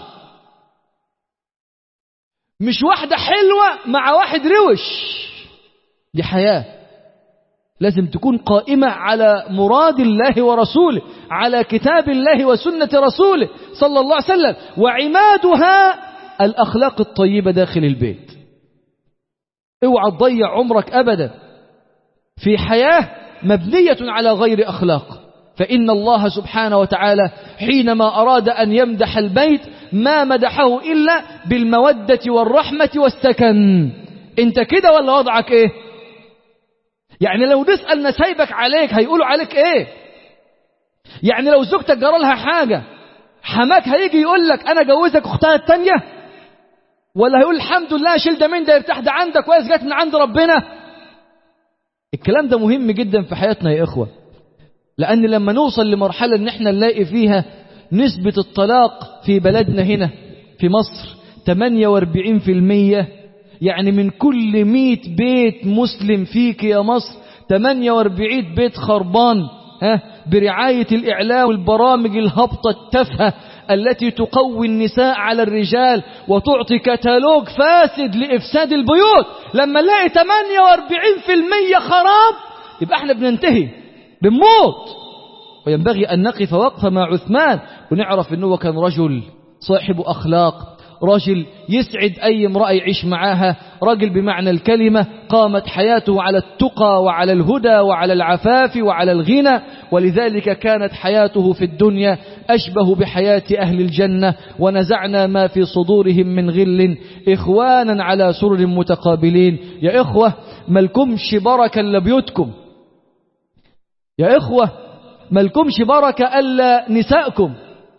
Speaker 1: مش واحدة حلوة مع واحد روش دي حياة لازم تكون قائمة على مراد الله ورسوله على كتاب الله وسنة رسوله صلى الله عليه وسلم وعمادها الأخلاق الطيبة داخل البيت اوعى تضيع عمرك أبدا في حياة مبنية على غير أخلاق فإن الله سبحانه وتعالى حينما أراد أن يمدح البيت ما مدحه إلا بالمودة والرحمة والسكن انت كده ولا وضعك ايه يعني لو نسأل نسايبك عليك هيقولوا عليك ايه يعني لو زوجتك جرى لها حاجة حماك هيجي يقول لك انا جوزك اختها التانية ولا هيقول الحمد لله شيل ده من ده يرتاح ده عندك كويس جت من عند ربنا الكلام ده مهم جدا في حياتنا يا إخوة لأن لما نوصل لمرحلة ان احنا نلاقي فيها نسبة الطلاق في بلدنا هنا في مصر 48% يعني من كل 100 بيت مسلم فيك يا مصر 48 بيت خربان ها برعاية الإعلام والبرامج الهبطة التافهة التي تقوي النساء على الرجال وتعطي كتالوج فاسد لإفساد البيوت لما نلاقي 48% خراب يبقى احنا بننتهي بنموت وينبغي أن نقف وقفة مع عثمان ونعرف أنه كان رجل صاحب أخلاق رجل يسعد أي امرأة يعيش معاها رجل بمعنى الكلمة قامت حياته على التقى وعلى الهدى وعلى العفاف وعلى الغنى ولذلك كانت حياته في الدنيا أشبه بحياة أهل الجنة ونزعنا ما في صدورهم من غل إخوانا على سرر متقابلين يا إخوة ملكمش بركة لبيوتكم يا إخوة ملكمش بركة ألا نساءكم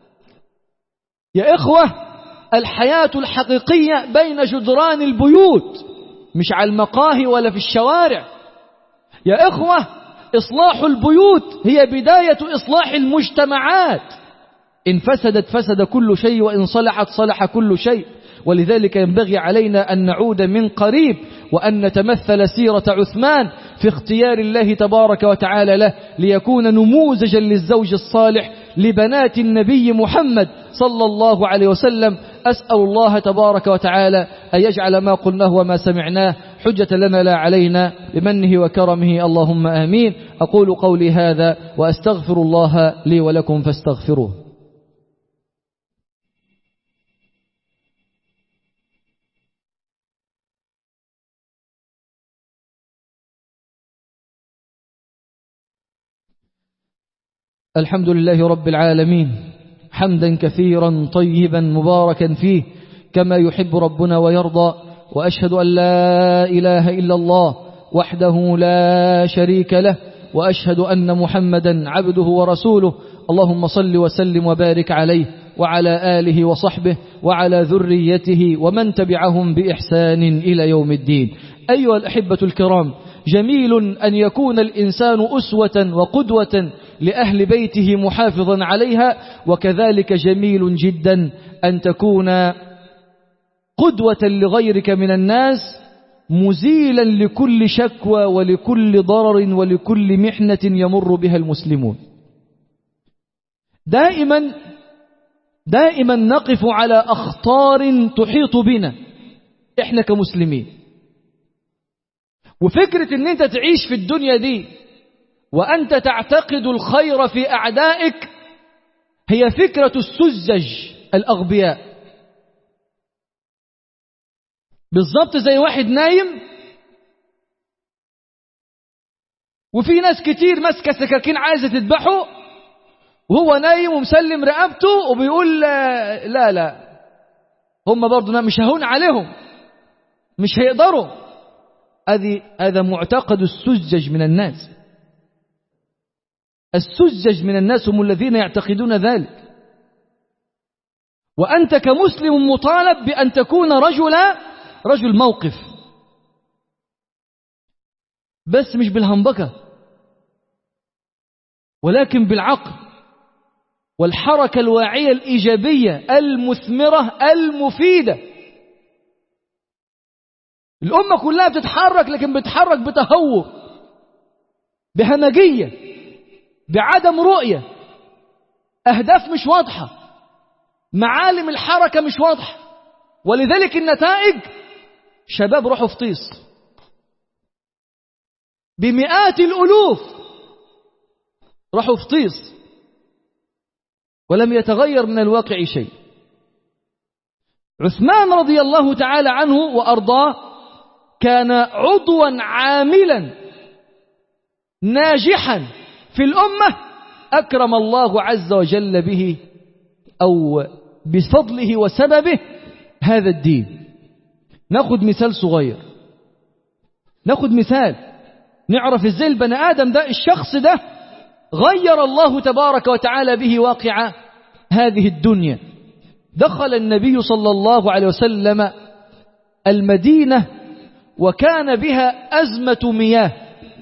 Speaker 1: يا إخوة الحياة الحقيقية بين جدران البيوت مش على المقاهي ولا في الشوارع يا إخوة إصلاح البيوت هي بداية إصلاح المجتمعات إن فسدت فسد كل شيء وإن صلحت صلح كل شيء ولذلك ينبغي علينا أن نعود من قريب وأن نتمثل سيرة عثمان في اختيار الله تبارك وتعالى له ليكون نموذجا للزوج الصالح لبنات النبي محمد صلى الله عليه وسلم أسأل الله تبارك وتعالى أن يجعل ما قلناه وما سمعناه حجة لنا لا علينا بمنه وكرمه اللهم آمين أقول قولي هذا وأستغفر الله لي ولكم فاستغفروه الحمد لله رب العالمين حمدا كثيرا طيبا مباركا فيه كما يحب ربنا ويرضى وأشهد أن لا إله إلا الله وحده لا شريك له وأشهد أن محمدا عبده ورسوله اللهم صل وسلم وبارك عليه وعلى آله وصحبه وعلى ذريته ومن تبعهم بإحسان إلى يوم الدين أيها الأحبة الكرام جميل أن يكون الإنسان أسوة وقدوة لأهل بيته محافظا عليها وكذلك جميل جدا أن تكون قدوة لغيرك من الناس مزيلا لكل شكوى ولكل ضرر ولكل محنة يمر بها المسلمون دائما دائما نقف على أخطار تحيط بنا إحنا كمسلمين وفكرة ان انت تعيش في الدنيا دي وأنت تعتقد الخير في أعدائك هي فكرة السذج الأغبياء بالضبط زي واحد نايم وفي ناس كتير ماسكة سكاكين عايزة تذبحه وهو نايم ومسلم رقبته وبيقول لا لا هم برضه مش هون عليهم مش هيقدروا هذا معتقد السذج من الناس السذج من الناس هم الذين يعتقدون ذلك وأنت كمسلم مطالب بأن تكون رجلا رجل موقف بس مش بالهنبكة ولكن بالعقل والحركة الواعية الإيجابية المثمرة المفيدة الأمة كلها بتتحرك لكن بتتحرك بتهور بهمجية بعدم رؤية أهداف مش واضحة معالم الحركة مش واضحة ولذلك النتائج شباب روحوا في طيس بمئات الألوف راحوا في طيس ولم يتغير من الواقع شيء عثمان رضي الله تعالى عنه وأرضاه كان عضوا عاملا ناجحا في الأمة أكرم الله عز وجل به أو بفضله وسببه هذا الدين ناخد مثال صغير ناخد مثال نعرف ازاي البني آدم ده الشخص ده غير الله تبارك وتعالى به واقع هذه الدنيا دخل النبي صلى الله عليه وسلم المدينة وكان بها أزمة مياه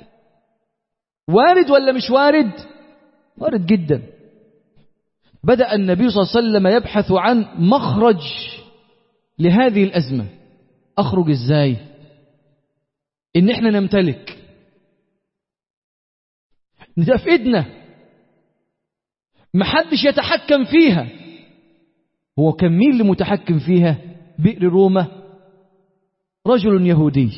Speaker 1: وارد ولا مش وارد وارد جدا بدأ النبي صلى الله عليه وسلم يبحث عن مخرج لهذه الأزمة أخرج إزاي إن إحنا نمتلك ده في إيدنا محدش يتحكم فيها هو كان مين اللي متحكم فيها بئر روما رجل يهودي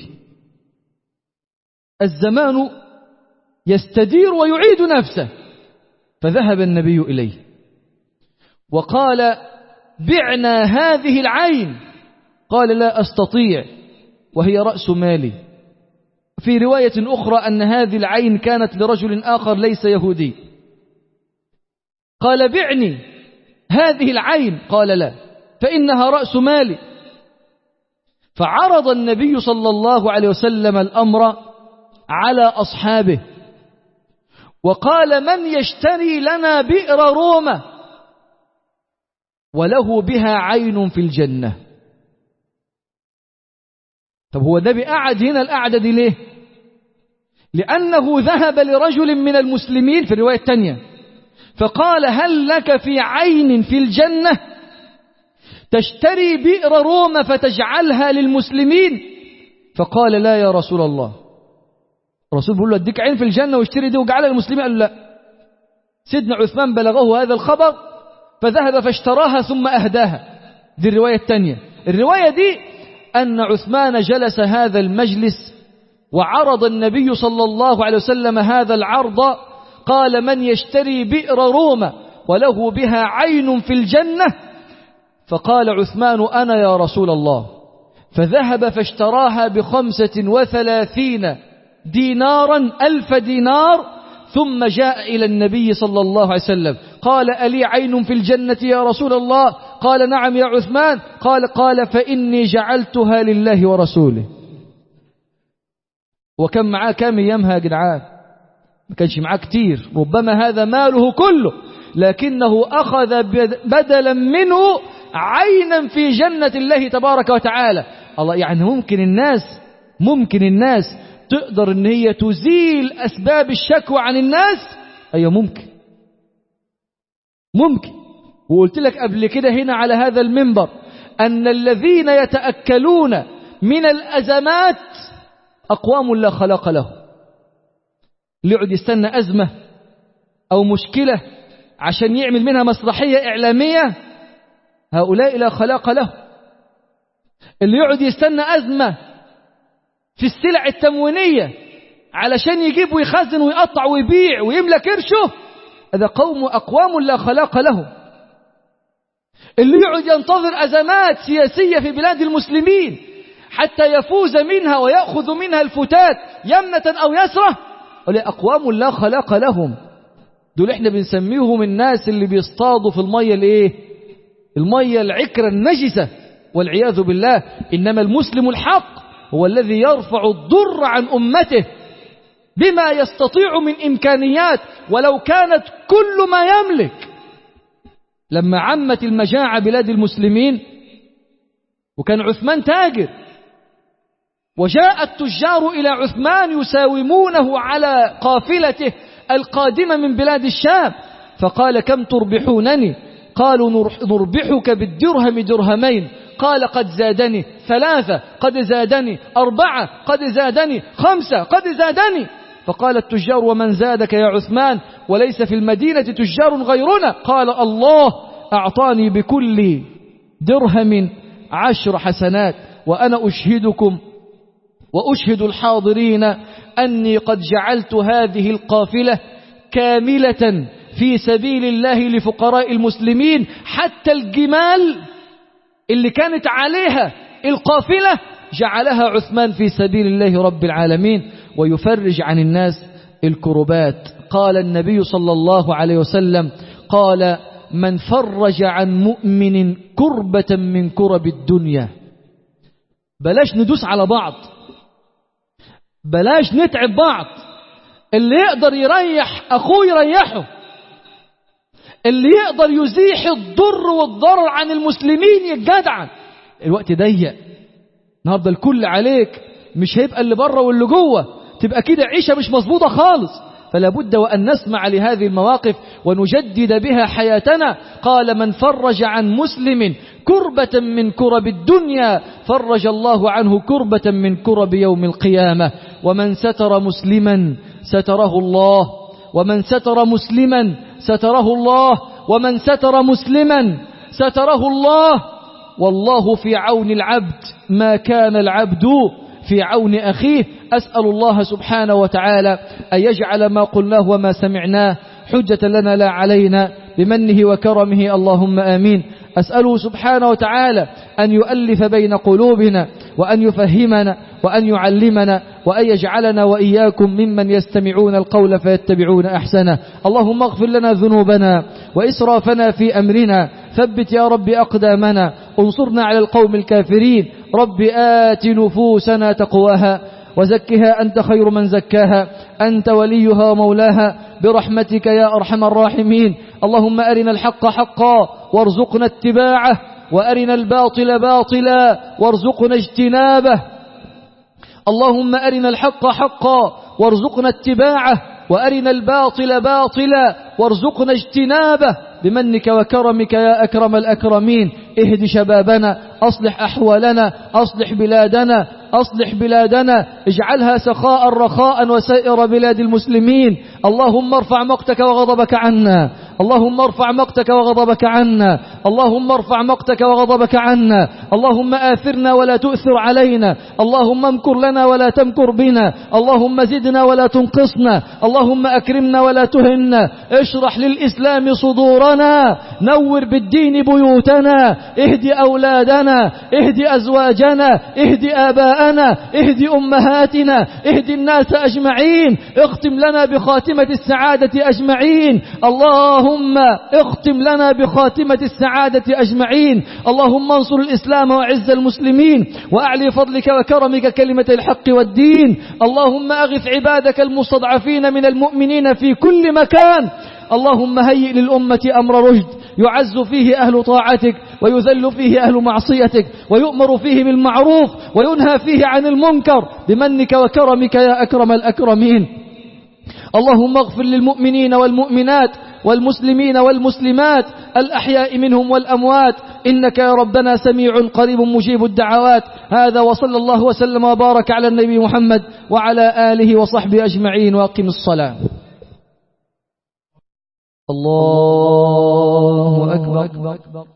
Speaker 1: الزمان يستدير ويعيد نفسه فذهب النبي إليه وقال بعنا هذه العين قال لا أستطيع وهي رأس مالي في رواية أخرى أن هذه العين كانت لرجل آخر ليس يهودي قال بعني هذه العين قال لا فإنها رأس مالي فعرض النبي صلى الله عليه وسلم الأمر على أصحابه وقال من يشتري لنا بئر روما وله بها عين في الجنة طب هو ده بقعد هنا القعدة دي ليه لأنه ذهب لرجل من المسلمين في الرواية الثانية فقال هل لك في عين في الجنة تشتري بئر روما فتجعلها للمسلمين فقال لا يا رسول الله الرسول بيقول له اديك عين في الجنة واشتري دي وجعلها للمسلمين قال لا سيدنا عثمان بلغه هذا الخبر فذهب فاشتراها ثم أهداها دي الرواية الثانية الرواية دي أن عثمان جلس هذا المجلس وعرض النبي صلى الله عليه وسلم هذا العرض قال من يشتري بئر روما وله بها عين في الجنة فقال عثمان أنا يا رسول الله فذهب فاشتراها بخمسة وثلاثين دينارا ألف دينار ثم جاء إلى النبي صلى الله عليه وسلم قال ألي عين في الجنة يا رسول الله قال نعم يا عثمان قال قال فإني جعلتها لله ورسوله وكم معاه كام أيامها يا جدعان ما كانش معاه كتير ربما هذا ماله كله لكنه أخذ بدلا منه عينا في جنة الله تبارك وتعالى الله يعني ممكن الناس ممكن الناس تقدر ان هي تزيل اسباب الشكوى عن الناس ايوه ممكن ممكن وقلت لك قبل كده هنا على هذا المنبر ان الذين يتاكلون من الازمات اقوام لا خلاق له اللي يقعد يستنى ازمه او مشكله عشان يعمل منها مسرحيه اعلاميه هؤلاء لا خلاق له اللي يقعد يستنى ازمه في السلع التموينية علشان يجيب ويخزن ويقطع ويبيع ويملى كرشه هذا قوم أقوام لا خلاق لهم اللي يقعد ينتظر أزمات سياسية في بلاد المسلمين حتى يفوز منها ويأخذ منها الفتات يمنة أو يسرة ولا أقوام لا خلاق لهم دول احنا بنسميهم الناس اللي بيصطادوا في المية الايه المية العكرة النجسة والعياذ بالله إنما المسلم الحق هو الذي يرفع الضر عن أمته بما يستطيع من إمكانيات ولو كانت كل ما يملك لما عمت المجاعة بلاد المسلمين وكان عثمان تاجر وجاء التجار إلى عثمان يساومونه على قافلته القادمة من بلاد الشام فقال كم تربحونني قالوا نربحك بالدرهم درهمين قال قد زادني ثلاثة قد زادني أربعة قد زادني خمسة قد زادني فقال التجار ومن زادك يا عثمان وليس في المدينة تجار غيرنا قال الله أعطاني بكل درهم عشر حسنات وأنا أشهدكم وأشهد الحاضرين أني قد جعلت هذه القافلة كاملة في سبيل الله لفقراء المسلمين حتى الجمال اللي كانت عليها القافلة جعلها عثمان في سبيل الله رب العالمين ويفرج عن الناس الكربات قال النبي صلى الله عليه وسلم قال من فرج عن مؤمن كربة من كرب الدنيا بلاش ندوس على بعض بلاش نتعب بعض اللي يقدر يريح أخوه يريحه اللي يقدر يزيح الضر والضرر عن المسلمين يتجدعن الوقت ضيق النهارده الكل عليك مش هيبقى اللي بره واللي جوه تبقى كده عيشه مش مظبوطه خالص فلا بد وأن نسمع لهذه المواقف ونجدد بها حياتنا قال من فرج عن مسلم كربة من كرب الدنيا فرج الله عنه كربة من كرب يوم القيامة ومن ستر مسلما ستره الله ومن ستر مسلما ستره الله ومن ستر مسلما ستره الله والله في عون العبد ما كان العبد في عون أخيه أسأل الله سبحانه وتعالى أن يجعل ما قلناه وما سمعناه حجة لنا لا علينا بمنه وكرمه اللهم آمين أسأله سبحانه وتعالى أن يؤلف بين قلوبنا وأن يفهمنا وأن يعلمنا وأن يجعلنا وإياكم ممن يستمعون القول فيتبعون أحسنه اللهم اغفر لنا ذنوبنا وإسرافنا في أمرنا ثبت يا رب أقدامنا انصرنا على القوم الكافرين رب آت نفوسنا تقواها وزكها أنت خير من زكاها أنت وليها ومولاها برحمتك يا أرحم الراحمين اللهم أرنا الحق حقا وارزقنا اتباعه وأرنا الباطل باطلا وارزقنا اجتنابه اللهم أرنا الحق حقا وارزقنا اتباعه وأرنا الباطل باطلا وارزقنا اجتنابه بمنك وكرمك يا أكرم الأكرمين اهد شبابنا أصلح أحوالنا أصلح بلادنا أصلح بلادنا اجعلها سخاء رخاء وسائر بلاد المسلمين اللهم ارفع مقتك وغضبك عنا اللهم ارفع مقتك وغضبك عنا اللهم ارفع مقتك وغضبك عنا اللهم آثرنا ولا تؤثر علينا اللهم امكر لنا ولا تمكر بنا اللهم زدنا ولا تنقصنا اللهم أكرمنا ولا تهنا اشرح للإسلام صدورنا نور بالدين بيوتنا اهد أولادنا اهد أزواجنا اهد آباءنا اهد أمهاتنا اهد الناس أجمعين اختم لنا بخاتمة السعادة أجمعين اللهم اختم لنا بخاتمة السعادة أجمعين اللهم انصر الإسلام وعز المسلمين وأعلي فضلك وكرمك كلمة الحق والدين اللهم أغث عبادك المستضعفين من المؤمنين في كل مكان اللهم هيئ للأمة أمر رشد يعز فيه أهل طاعتك ويذل فيه أهل معصيتك ويؤمر فيه بالمعروف وينهى فيه عن المنكر بمنك وكرمك يا أكرم الأكرمين اللهم اغفر للمؤمنين والمؤمنات والمسلمين والمسلمات الأحياء منهم والأموات إنك يا ربنا سميع قريب مجيب الدعوات هذا وصلى الله وسلم وبارك على النبي محمد وعلى آله وصحبه أجمعين وأقم الصلاة الله أكبر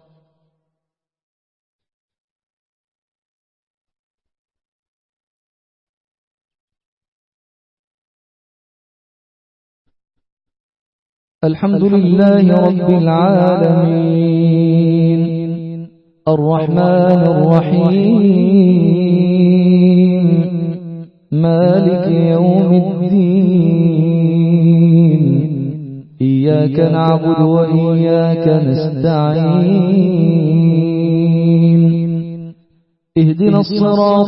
Speaker 1: الحمد لله رب العالمين الرحمن الرحيم مالك يوم الدين إياك نعبد وإياك نستعين اهدنا الصراط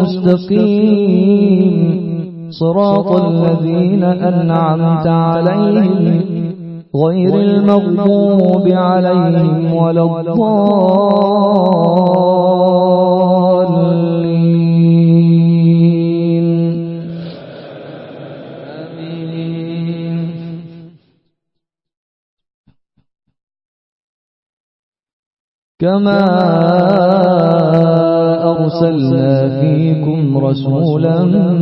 Speaker 1: المستقيم صراط الذين أنعمت عليهم غير المغضوب عليهم ولا الضالين آمين كما أرسلنا فيكم رسولا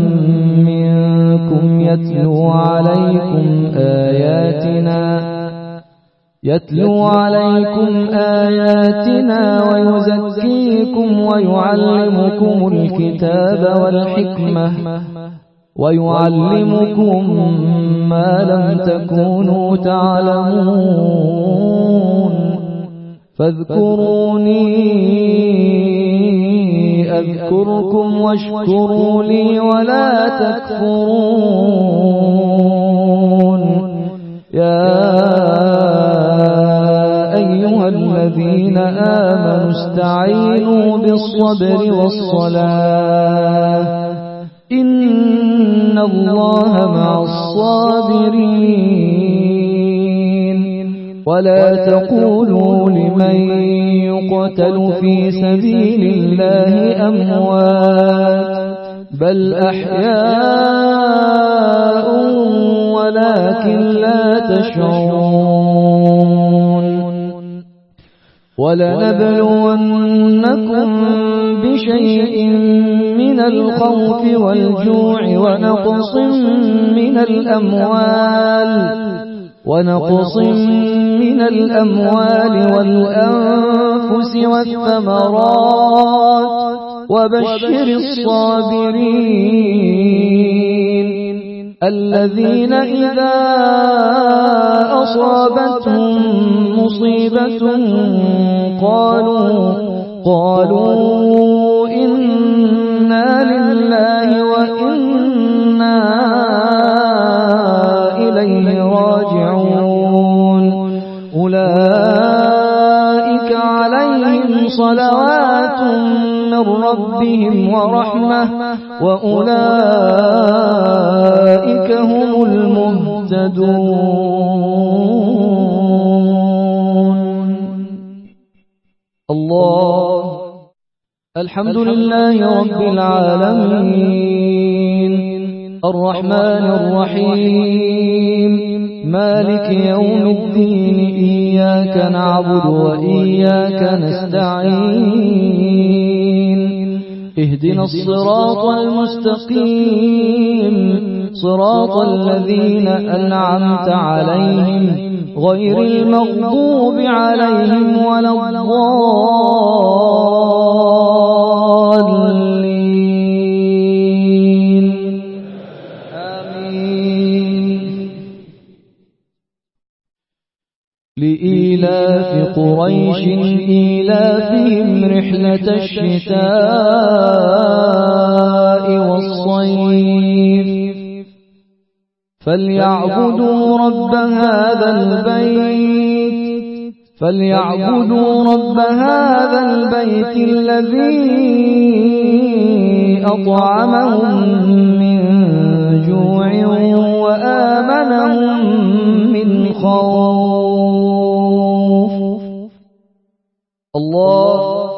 Speaker 1: منكم يتلو عليكم آياتنا يتلو عليكم آياتنا ويزكيكم ويعلمكم الكتاب والحكمة
Speaker 2: ويعلمكم ما لم تكونوا تعلمون فاذكروني أذكركم واشكروا لي ولا تكفرون يا أيها الذين آمنوا استعينوا بالصبر والصلاة إن الله مع الصابرين ولا تقولوا لمن يقتل في سبيل الله أموات بل أحياء ولكن لا تشعرون ولنبلونكم بشيء من الخوف والجوع ونقص من الأموال ونقص من الأموال والأنفس والثمرات وبشر الصابرين الذين إذا أصابتهم مصيبة قالوا قالوا إنا لله وإنا إليه راجعون أولئك عليهم صلوات من ربهم ورحمة وأولئك هم المهتدون الله الحمد لله رب العالمين الرحمن الرحيم مالك يوم الدين إياك نعبد وإياك نستعين اهدنا الصراط المستقيم صراط الذين أنعمت عليهم غير المغضوب عليهم ولا الضالين آمين لإيلاف قريش إيلافهم رحلة الشتاء والصيف فليعبدوا رب هذا البيت فليعبدوا رب هذا البيت الذي أطعمهم من جوع وآمنهم من خوف الله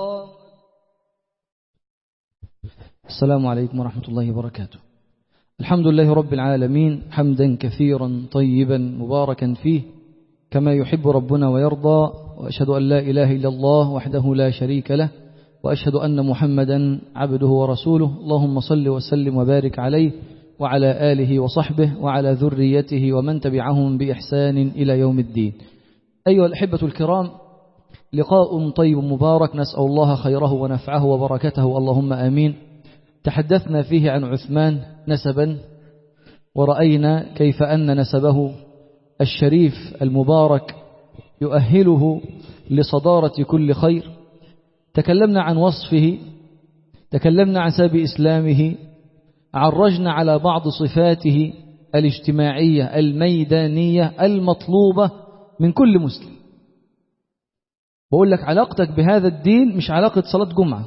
Speaker 1: السلام عليكم ورحمة الله وبركاته الحمد لله رب العالمين حمدا كثيرا طيبا مباركا فيه كما يحب ربنا ويرضى وأشهد أن لا إله إلا الله وحده لا شريك له وأشهد أن محمدا عبده ورسوله اللهم صل وسلم وبارك عليه وعلى آله وصحبه وعلى ذريته ومن تبعهم بإحسان إلى يوم الدين أيها الأحبة الكرام لقاء طيب مبارك نسأل الله خيره ونفعه وبركته اللهم آمين تحدثنا فيه عن عثمان نسبا ورأينا كيف أن نسبه الشريف المبارك يؤهله لصدارة كل خير تكلمنا عن وصفه تكلمنا عن سبب إسلامه عرجنا على بعض صفاته الاجتماعية الميدانية المطلوبة من كل مسلم بقول لك علاقتك بهذا الدين مش علاقة صلاة جمعة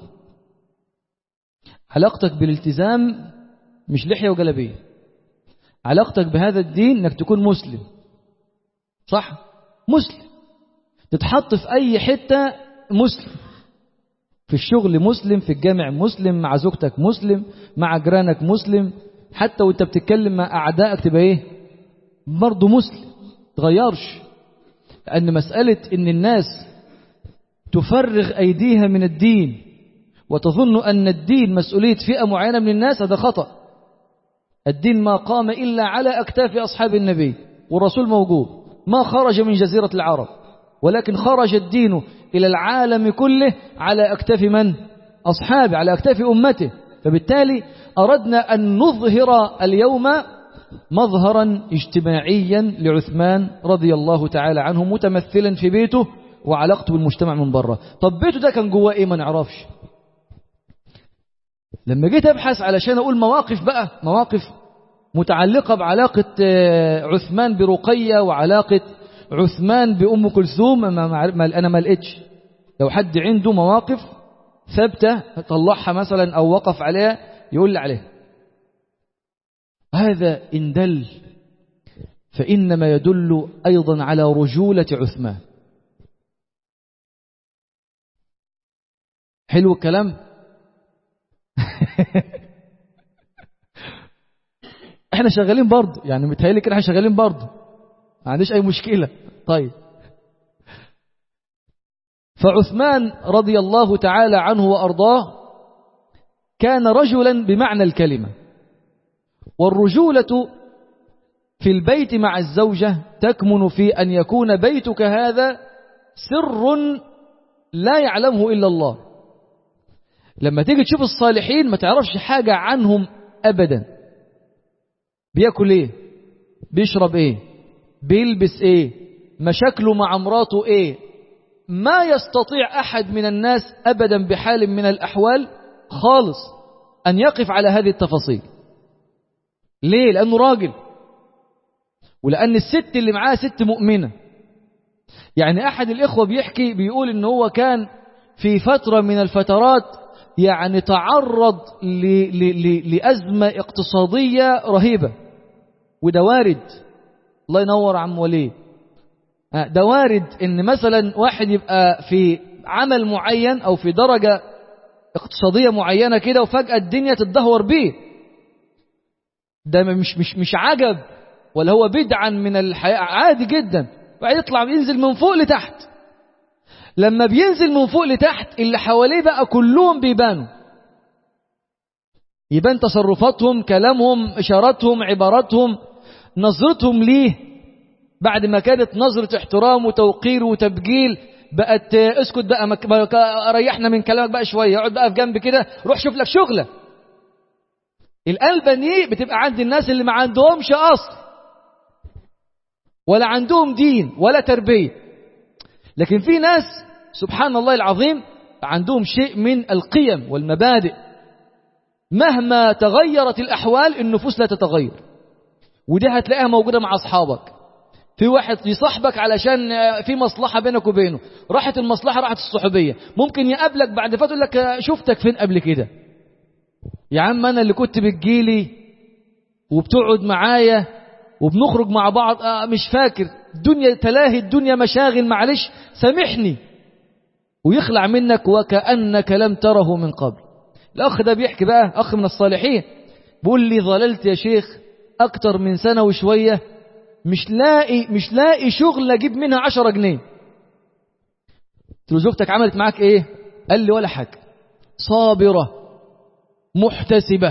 Speaker 1: علاقتك بالالتزام مش لحية وجلبية علاقتك بهذا الدين انك تكون مسلم صح مسلم تتحط في اي حتة مسلم في الشغل مسلم في الجامع مسلم مع زوجتك مسلم مع جيرانك مسلم حتى وانت بتتكلم مع اعدائك تبقى ايه برضه مسلم تغيرش لان مسألة ان الناس تفرغ ايديها من الدين وتظن أن الدين مسؤولية فئة معينة من الناس هذا خطأ الدين ما قام إلا على أكتاف أصحاب النبي والرسول موجود ما خرج من جزيرة العرب ولكن خرج الدين إلى العالم كله على أكتاف من؟ أصحابه على أكتاف أمته فبالتالي أردنا أن نظهر اليوم مظهرا اجتماعيا لعثمان رضي الله تعالى عنه متمثلا في بيته وعلاقته بالمجتمع من بره طب بيته ده كان جواه ايه ما نعرفش لما جيت ابحث علشان اقول مواقف بقى مواقف متعلقة بعلاقة عثمان برقية وعلاقة عثمان بأم كلثوم ما ما أنا ما لقيتش لو حد عنده مواقف ثابتة طلعها مثلا أو وقف عليها يقول لي عليها هذا إن دل فإنما يدل أيضا على رجولة عثمان حلو الكلام احنا شغالين برضه يعني متهيألي كده احنا شغالين برضه ما عنديش اي مشكلة طيب فعثمان رضي الله تعالى عنه وأرضاه كان رجلا بمعنى الكلمة والرجولة في البيت مع الزوجة تكمن في أن يكون بيتك هذا سر لا يعلمه إلا الله لما تيجي تشوف الصالحين ما تعرفش حاجة عنهم أبدا بياكل ايه بيشرب ايه بيلبس ايه مشاكله مع مراته ايه ما يستطيع أحد من الناس أبدا بحال من الأحوال خالص أن يقف على هذه التفاصيل ليه؟ لأنه راجل ولأن الست اللي معاه ست مؤمنة يعني أحد الإخوة بيحكي بيقول إن هو كان في فترة من الفترات يعني تعرض ل ل ل لأزمة اقتصادية رهيبة وده وارد الله ينور عم وليه ده وارد ان مثلا واحد يبقى في عمل معين او في درجة اقتصادية معينة كده وفجأة الدنيا تتدهور بيه ده مش مش مش عجب ولا هو بدعا من الحياة عادي جدا بعد يطلع ينزل من فوق لتحت لما بينزل من فوق لتحت اللي حواليه بقى كلهم بيبانوا يبان تصرفاتهم كلامهم إشاراتهم عباراتهم نظرتهم ليه بعد ما كانت نظرة احترام وتوقير وتبجيل بقت اسكت بقى ريحنا من كلامك بقى شوية اقعد بقى في جنب كده روح شوف لك شغلة القلبة دي بتبقى عند الناس اللي ما عندهمش أصل ولا عندهم دين ولا تربية لكن في ناس سبحان الله العظيم عندهم شيء من القيم والمبادئ مهما تغيرت الأحوال النفوس لا تتغير ودي هتلاقيها موجودة مع أصحابك في واحد يصاحبك علشان في مصلحة بينك وبينه راحت المصلحة راحت الصحوبية ممكن يقابلك بعد فترة يقول لك شفتك فين قبل كده يا عم أنا اللي كنت بتجيلي وبتقعد معايا وبنخرج مع بعض آه مش فاكر الدنيا تلاهي الدنيا مشاغل معلش سامحني ويخلع منك وكأنك لم تره من قبل الأخ ده بيحكي بقى أخ من الصالحين بيقول لي ظللت يا شيخ أكتر من سنة وشوية مش لاقي مش لاقي شغل أجيب منها عشرة جنيه قلت له زوجتك عملت معاك إيه قال لي ولا حاجة صابرة محتسبة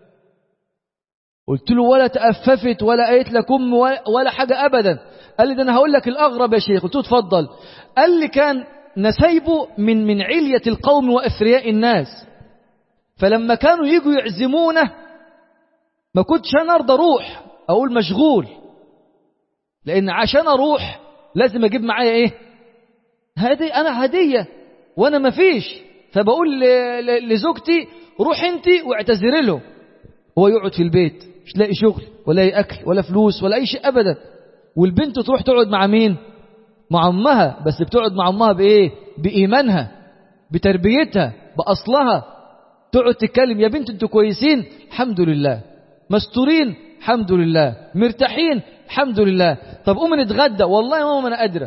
Speaker 1: قلت له ولا تأففت ولا قالت لك أم ولا حاجة أبدا قال لي ده أنا هقول لك الأغرب يا شيخ قلت له اتفضل قال لي كان نسيبه من من علية القوم وأثرياء الناس فلما كانوا يجوا يعزمونه ما كنتش أنا أرضى أروح أقول مشغول لأن عشان أروح لازم أجيب معايا إيه هدي أنا هدية وأنا ما فيش فبقول لزوجتي روح أنت واعتذري له هو يقعد في البيت مش لاقي شغل ولا لاقي أكل ولا فلوس ولا أي شيء أبدا والبنت تروح تقعد مع مين مع أمها بس بتقعد مع أمها بإيه بإيمانها بتربيتها بأصلها تقعد تتكلم يا بنت انتوا كويسين الحمد لله مستورين الحمد لله مرتاحين الحمد لله طب قوم نتغدى والله يا ماما ما انا قادره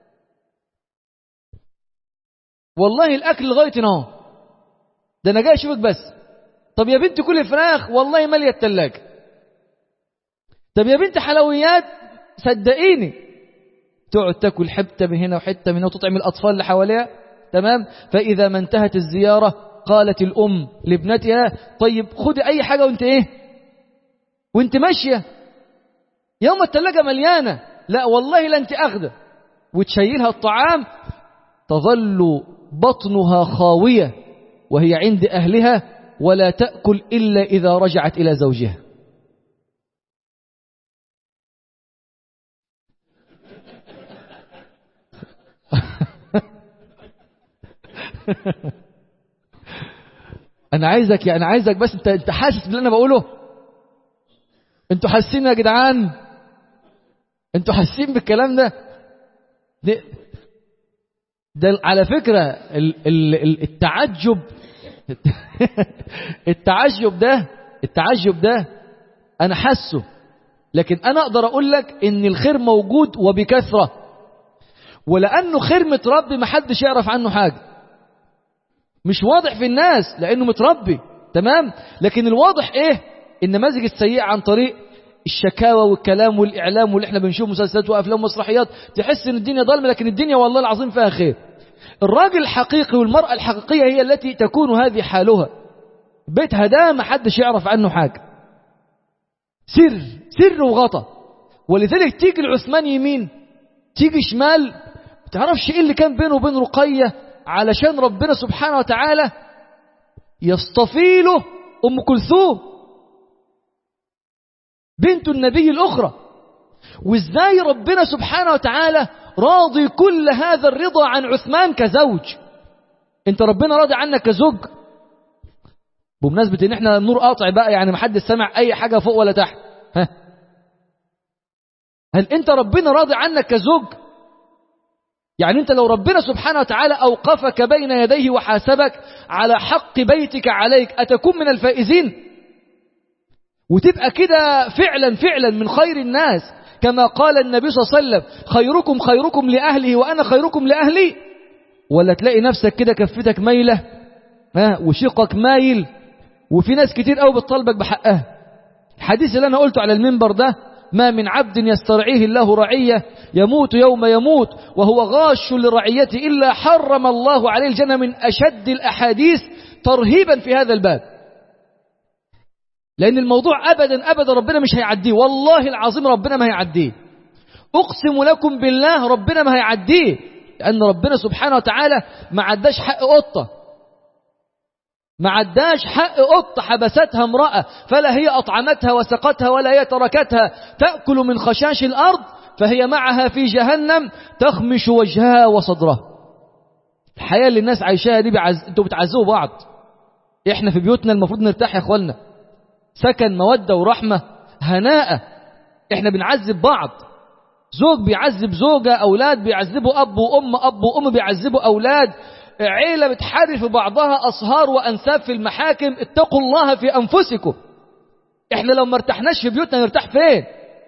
Speaker 1: والله الاكل لغايه هنا ده انا جاي اشوفك بس طب يا بنت كل فراخ والله ماليه الثلاجه طب يا بنت حلويات صدقيني تقعد تاكل حته من هنا وحته من هنا وتطعم الاطفال اللي حواليها تمام فاذا ما انتهت الزياره قالت الام لابنتها طيب خدي اي حاجه وانت ايه وانت ماشيه يوم الثلاجه مليانه لا والله لا انت اخده وتشيلها الطعام تظل بطنها خاويه وهي عند اهلها ولا تأكل إلا إذا رجعت إلى زوجها أنا عايزك يعني عايزك بس أنت أنت حاسس باللي أنا بقوله أنتوا حاسين يا جدعان أنتوا حاسين بالكلام ده ده, ده على فكرة ال- ال- ال- التعجب التعجب ده التعجب ده أنا حاسه لكن أنا أقدر أقول لك إن الخير موجود وبكثرة ولأنه خير متربي محدش يعرف عنه حاجة مش واضح في الناس لأنه متربي تمام لكن الواضح إيه النماذج السيئة عن طريق الشكاوى والكلام والإعلام واللي احنا بنشوف مسلسلات وأفلام ومسرحيات تحس إن الدنيا ظلمة لكن الدنيا والله العظيم فيها خير الراجل الحقيقي والمرأة الحقيقية هي التي تكون هذه حالها بيتها ده ما حدش يعرف عنه حاجة سر سر وغطى ولذلك تيجي العثمان يمين تيجي شمال ما تعرفش ايه اللي كان بينه وبين رقية علشان ربنا سبحانه وتعالى يصطفي له أم كلثوم بنت النبي الأخرى وإزاي ربنا سبحانه وتعالى راضي كل هذا الرضا عن عثمان كزوج انت ربنا راضي عنك كزوج بمناسبة ان احنا النور قاطع بقى يعني محدش سمع اي حاجة فوق ولا تحت ها هل انت ربنا راضي عنك كزوج يعني انت لو ربنا سبحانه وتعالى اوقفك بين يديه وحاسبك على حق بيتك عليك اتكون من الفائزين وتبقى كده فعلا فعلا من خير الناس كما قال النبي صلى الله عليه وسلم خيركم خيركم لأهله وأنا خيركم لأهلي ولا تلاقي نفسك كده كفتك ميلة ها وشقك مايل وفي ناس كتير قوي بتطالبك بحقها الحديث اللي أنا قلته على المنبر ده ما من عبد يسترعيه الله رعية يموت يوم يموت وهو غاش لرعيته إلا حرم الله عليه الجنة من أشد الأحاديث ترهيبا في هذا الباب لأن الموضوع أبدا أبدا ربنا مش هيعديه والله العظيم ربنا ما هيعديه أقسم لكم بالله ربنا ما هيعديه لأن ربنا سبحانه وتعالى ما عداش حق قطة ما عداش حق قطة حبستها امرأة فلا هي أطعمتها وسقتها ولا هي تركتها تأكل من خشاش الأرض فهي معها في جهنم تخمش وجهها وصدرها الحياة اللي الناس عايشاها دي بعز... انتوا بتعزوا بعض احنا في بيوتنا المفروض نرتاح يا اخوانا سكن مودة ورحمة هناء احنا بنعذب بعض زوج بيعذب زوجة أولاد بيعذبوا أب وأم أب وأم بيعذبوا أولاد عيلة بتحارب في بعضها أصهار وأنساب في المحاكم اتقوا الله في أنفسكم احنا لو ما ارتحناش في بيوتنا نرتاح فين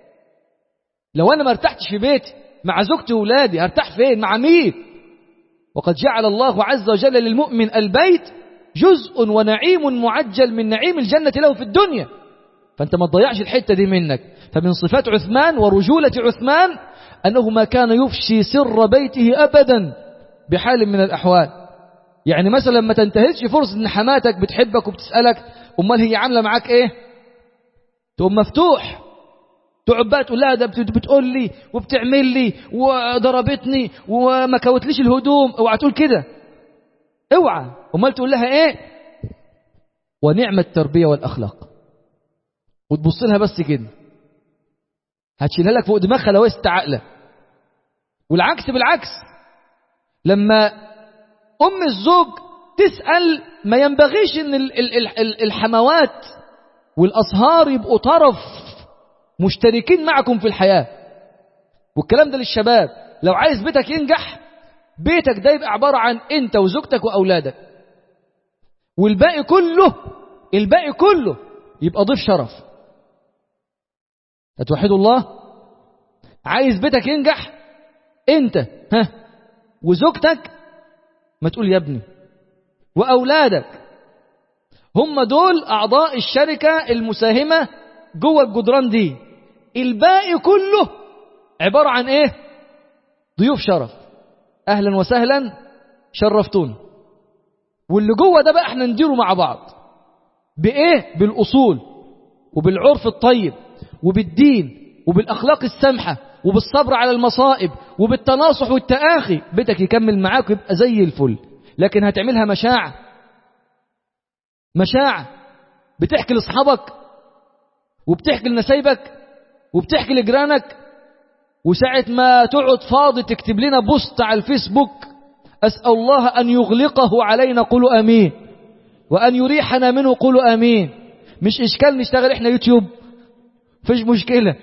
Speaker 1: لو أنا ما ارتحتش في بيتي مع زوجتي وولادي هرتاح فين مع مين وقد جعل الله عز وجل للمؤمن البيت جزء ونعيم معجل من نعيم الجنة له في الدنيا فأنت ما تضيعش الحتة دي منك فمن صفات عثمان ورجولة عثمان أنه ما كان يفشي سر بيته أبدا بحال من الأحوال يعني مثلا ما تنتهزش فرصة أن حماتك بتحبك وبتسألك أمال هي عاملة معاك إيه تقوم مفتوح تقعد بقى تقول لها ده بتقول لي وبتعمل لي وضربتني وما كوتليش الهدوم اوعى تقول كده اوعى امال تقول لها ايه ونعم التربيه والاخلاق وتبص لها بس كده هتشيلها لك فوق دماغها لو عقله والعكس بالعكس لما ام الزوج تسال ما ينبغيش ان الحموات والاصهار يبقوا طرف مشتركين معكم في الحياه والكلام ده للشباب لو عايز بيتك ينجح بيتك ده يبقى عبارة عن انت وزوجتك واولادك والباقي كله الباقي كله يبقى ضيف شرف هتوحدوا الله عايز بيتك ينجح انت ها وزوجتك ما تقول يا ابني واولادك هم دول اعضاء الشركة المساهمة جوه الجدران دي الباقي كله عبارة عن ايه ضيوف شرف اهلا وسهلا شرفتونا واللي جوه ده بقى احنا نديره مع بعض بايه بالاصول وبالعرف الطيب وبالدين وبالاخلاق السامحه وبالصبر على المصائب وبالتناصح والتآخي بيتك يكمل معاك ويبقى زي الفل لكن هتعملها مشاعة مشاعة بتحكي لاصحابك وبتحكي لنسايبك وبتحكي لجيرانك وساعة ما تقعد فاضي تكتب لنا بوست على الفيسبوك أسأل الله أن يغلقه علينا قولوا أمين وأن يريحنا منه قولوا أمين مش إشكال نشتغل إحنا يوتيوب فيش مشكلة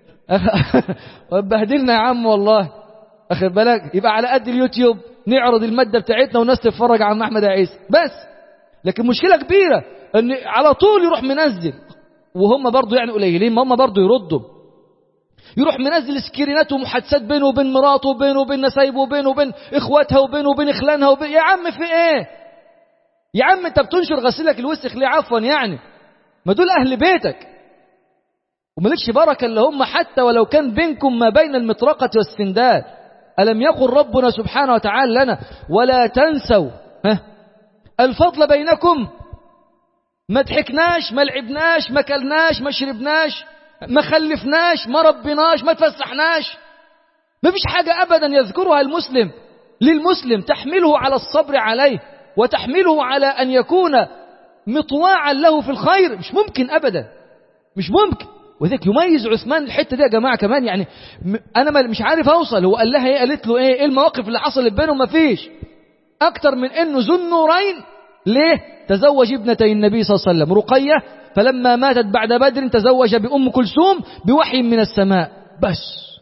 Speaker 1: بهدلنا يا عم والله أخذ بالك يبقى على قد اليوتيوب نعرض المادة بتاعتنا والناس تتفرج على عم أحمد عيسى بس لكن مشكلة كبيرة أن على طول يروح منزل وهم برضو يعني قليلين ما هم برضو يردوا يروح منزل سكرينات ومحادثات بينه وبين مراته وبينه وبين نسايبه وبينه وبين اخواتها وبينه وبين اخلانها وبين يا عم في ايه يا عم انت بتنشر غسيلك الوسخ ليه عفوا يعني ما دول اهل بيتك وملكش بركه الا هم حتى ولو كان بينكم ما بين المطرقه والسندال الم يقل ربنا سبحانه وتعالى لنا ولا تنسوا ها الفضل بينكم ما ضحكناش ما لعبناش ما كلناش ما شربناش ما خلفناش ما ربناش ما تفسحناش ما فيش حاجة أبدا يذكرها المسلم للمسلم تحمله على الصبر عليه وتحمله على أن يكون مطواعا له في الخير مش ممكن أبدا مش ممكن وذلك يميز عثمان الحتة دي يا جماعة كمان يعني أنا مش عارف أوصل هو قال لها إيه قالت له إيه, إيه المواقف اللي حصلت بينهم ما فيش أكتر من إنه ذو النورين ليه تزوج ابنتي النبي صلى الله عليه وسلم رقية فلما ماتت بعد بدر تزوج بأم كلثوم بوحي من السماء بس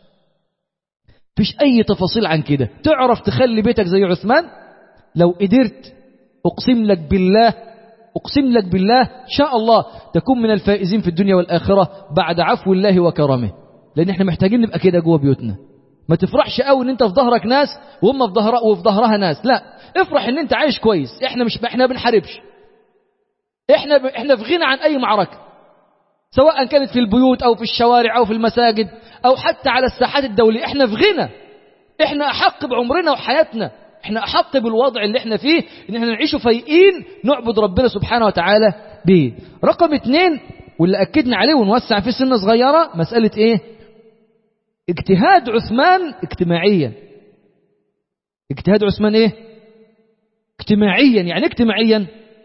Speaker 1: فيش أي تفاصيل عن كده تعرف تخلي بيتك زي عثمان لو قدرت أقسم لك بالله أقسم لك بالله شاء الله تكون من الفائزين في الدنيا والآخرة بعد عفو الله وكرمه لأن احنا محتاجين نبقى كده جوه بيوتنا ما تفرحش قوي ان انت في ظهرك ناس وهم في ظهر وفي ظهرها ناس لا افرح ان انت عايش كويس احنا مش احنا بنحاربش احنا ب... احنا في غنى عن اي معركه سواء كانت في البيوت او في الشوارع او في المساجد او حتى على الساحات الدوليه احنا في غنى احنا احق بعمرنا وحياتنا احنا احق بالوضع اللي احنا فيه ان احنا نعيشه فايقين نعبد ربنا سبحانه وتعالى به رقم اتنين واللي اكدنا عليه ونوسع فيه سنه صغيره مساله ايه اجتهاد عثمان اجتماعيا اجتهاد عثمان ايه اجتماعيا يعني اجتماعيا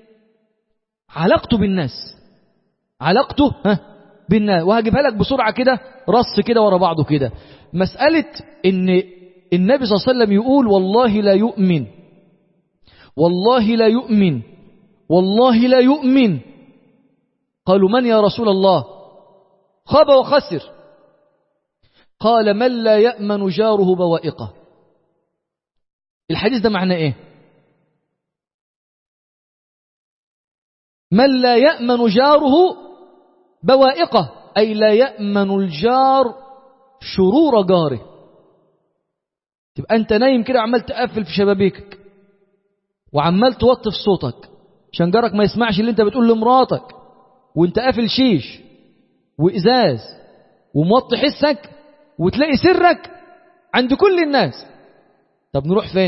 Speaker 1: علاقته بالناس علاقته ها بالناس وهجيبها لك بسرعة كده رص كده ورا بعضه كده مسألة ان النبي صلى الله عليه وسلم يقول والله لا يؤمن والله لا يؤمن والله لا يؤمن قالوا من يا رسول الله خاب وخسر قال من لا يأمن جاره بوائقه الحديث ده معناه ايه من لا يأمن جاره بوائقه أي لا يأمن الجار شرور جاره تبقى أنت نايم كده عمال تقفل في شبابيكك وعمال توطي في صوتك عشان جارك ما يسمعش اللي انت بتقول لمراتك وانت قافل شيش وإزاز وموطي حسك وتلاقي سرك عند كل الناس طب نروح فين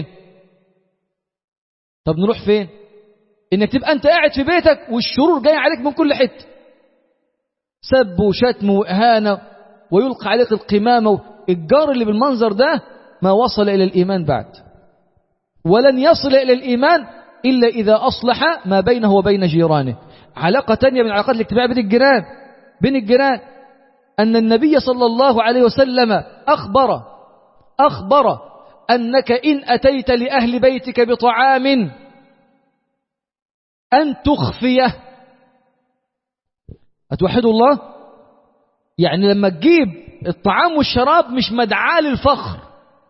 Speaker 1: طب نروح فين انك تبقى انت قاعد في بيتك والشرور جاي عليك من كل حته سب وشتم واهانه ويلقى عليك القمامه الجار اللي بالمنظر ده ما وصل الى الايمان بعد ولن يصل الى الايمان الا اذا اصلح ما بينه وبين جيرانه علاقه تانية من العلاقات الاجتماعيه بين الجيران بين الجيران ان النبي صلى الله عليه وسلم اخبر اخبر انك ان اتيت لاهل بيتك بطعام أن تخفيه أتوحدوا الله يعني لما تجيب الطعام والشراب مش مدعاة للفخر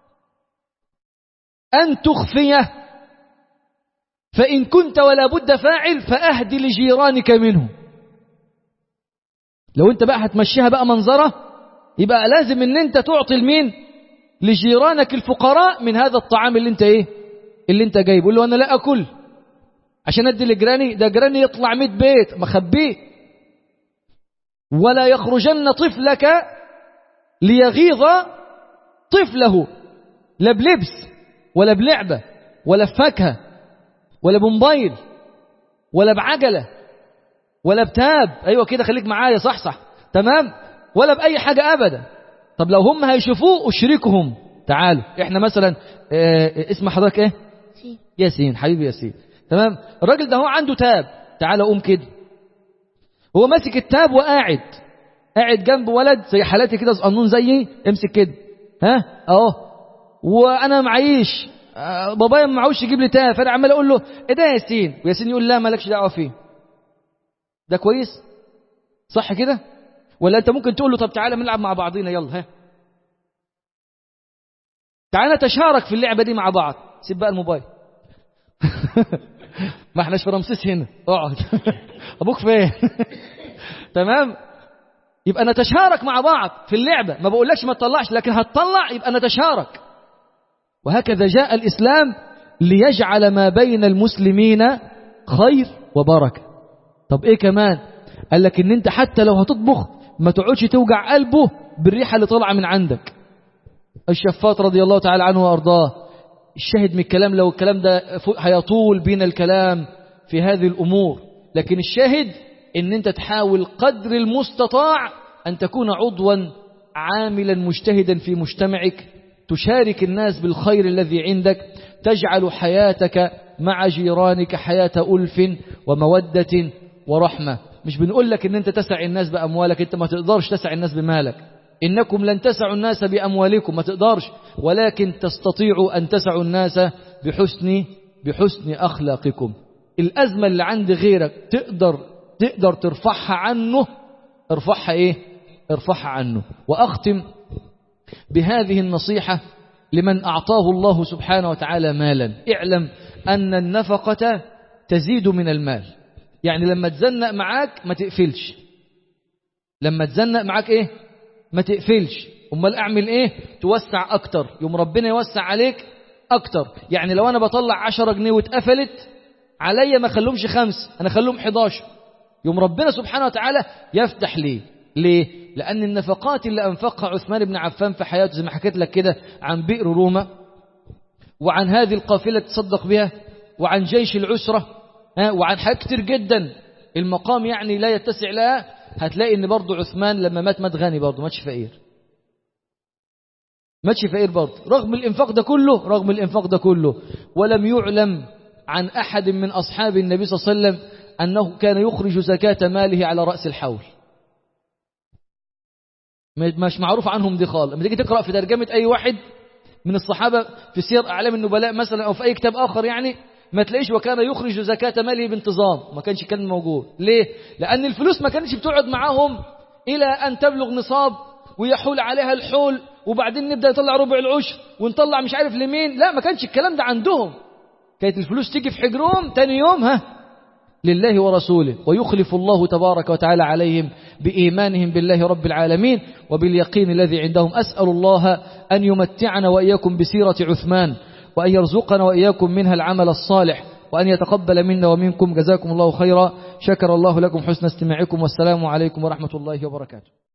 Speaker 1: أن تخفيه فإن كنت ولا بد فاعل فأهد لجيرانك منه لو انت بقى هتمشيها بقى منظرة يبقى لازم ان انت تعطي المين لجيرانك الفقراء من هذا الطعام اللي انت ايه اللي انت جايبه قول له انا لا اكل عشان ادي لجيراني ده جيراني يطلع 100 بيت مخبيه ولا يخرجن طفلك ليغيظ طفله لا بلبس ولا بلعبة ولا بفاكهة ولا بموبايل ولا بعجلة ولا بتاب ايوه كده خليك معايا صح صح تمام ولا بأي حاجة أبدا طب لو هم هيشوفوه اشركهم تعالوا احنا مثلا اه اسم حضرتك ايه
Speaker 3: سين
Speaker 1: ياسين حبيبي ياسين تمام الراجل ده هو عنده تاب تعالى قوم كده هو ماسك التاب وقاعد قاعد جنب ولد زي حالاتي كده صغنون زيي امسك كده ها اهو وانا معيش آه، بابايا ما معهوش يجيب لي تاب فانا عمال اقول له ايه ده يا ياسين وياسين يقول لا مالكش دعوه فيه ده كويس صح كده ولا انت ممكن تقول له طب تعالى نلعب مع بعضينا يلا ها تعالى نتشارك في اللعبه دي مع بعض سيب بقى الموبايل ما احناش في رمسيس هنا اقعد ابوك فين تمام يبقى نتشارك مع بعض في اللعبه ما بقولكش ما تطلعش لكن هتطلع يبقى نتشارك وهكذا جاء الاسلام ليجعل ما بين المسلمين خير وبركه طب ايه كمان قال لك ان انت حتى لو هتطبخ ما تقعدش توجع قلبه بالريحه اللي طالعه من عندك الشفاط رضي الله تعالى عنه وارضاه الشاهد من الكلام لو الكلام ده فوق- هيطول بين الكلام في هذه الامور لكن الشاهد ان انت تحاول قدر المستطاع ان تكون عضوا عاملا مجتهدا في مجتمعك تشارك الناس بالخير الذي عندك تجعل حياتك مع جيرانك حياة ألف ومودة ورحمة مش بنقول لك ان انت تسع الناس بأموالك انت ما تقدرش تسع الناس بمالك إنكم لن تسعوا الناس بأموالكم ما تقدرش ولكن تستطيعوا أن تسعوا الناس بحسن بحسن أخلاقكم الأزمة اللي عند غيرك تقدر تقدر ترفعها عنه ارفعها إيه ارفعها عنه وأختم بهذه النصيحة لمن أعطاه الله سبحانه وتعالى مالا اعلم أن النفقة تزيد من المال يعني لما تزنق معاك ما تقفلش لما تزنق معاك ايه ما تقفلش امال اعمل ايه توسع اكتر يوم ربنا يوسع عليك اكتر يعني لو انا بطلع عشرة جنيه واتقفلت عليا ما خلومش خمس انا خلوهم 11 يوم ربنا سبحانه وتعالى يفتح ليه ليه لان النفقات اللي انفقها عثمان بن عفان في حياته زي ما حكيت لك كده عن بئر روما وعن هذه القافلة تصدق بها وعن جيش العسرة ها، وعن حاجات كتير جدا المقام يعني لا يتسع لها هتلاقي ان برضه عثمان لما مات مات غني برضه ماتش فقير ماتش فقير برضه رغم الانفاق ده كله رغم الانفاق ده كله ولم يعلم عن احد من اصحاب النبي صلى الله عليه وسلم انه كان يخرج زكاة ماله على رأس الحول مش معروف عنهم دي خالص لما تيجي تقرأ في ترجمة أي واحد من الصحابة في سير أعلام النبلاء مثلا أو في أي كتاب آخر يعني ما تلاقيش وكان يخرج زكاة ماله بانتظام ما كانش كان موجود ليه؟ لأن الفلوس ما كانتش بتقعد معاهم إلى أن تبلغ نصاب ويحول عليها الحول وبعدين نبدأ نطلع ربع العشر ونطلع مش عارف لمين لا ما كانش الكلام ده عندهم كانت الفلوس تيجي في حجرهم تاني يوم ها لله ورسوله ويخلف الله تبارك وتعالى عليهم بإيمانهم بالله رب العالمين وباليقين الذي عندهم أسأل الله أن يمتعنا وإياكم بسيرة عثمان وأن يرزقنا وإياكم منها العمل الصالح وأن يتقبل منا ومنكم جزاكم الله خيرا شكر الله لكم حسن استماعكم والسلام عليكم ورحمة الله وبركاته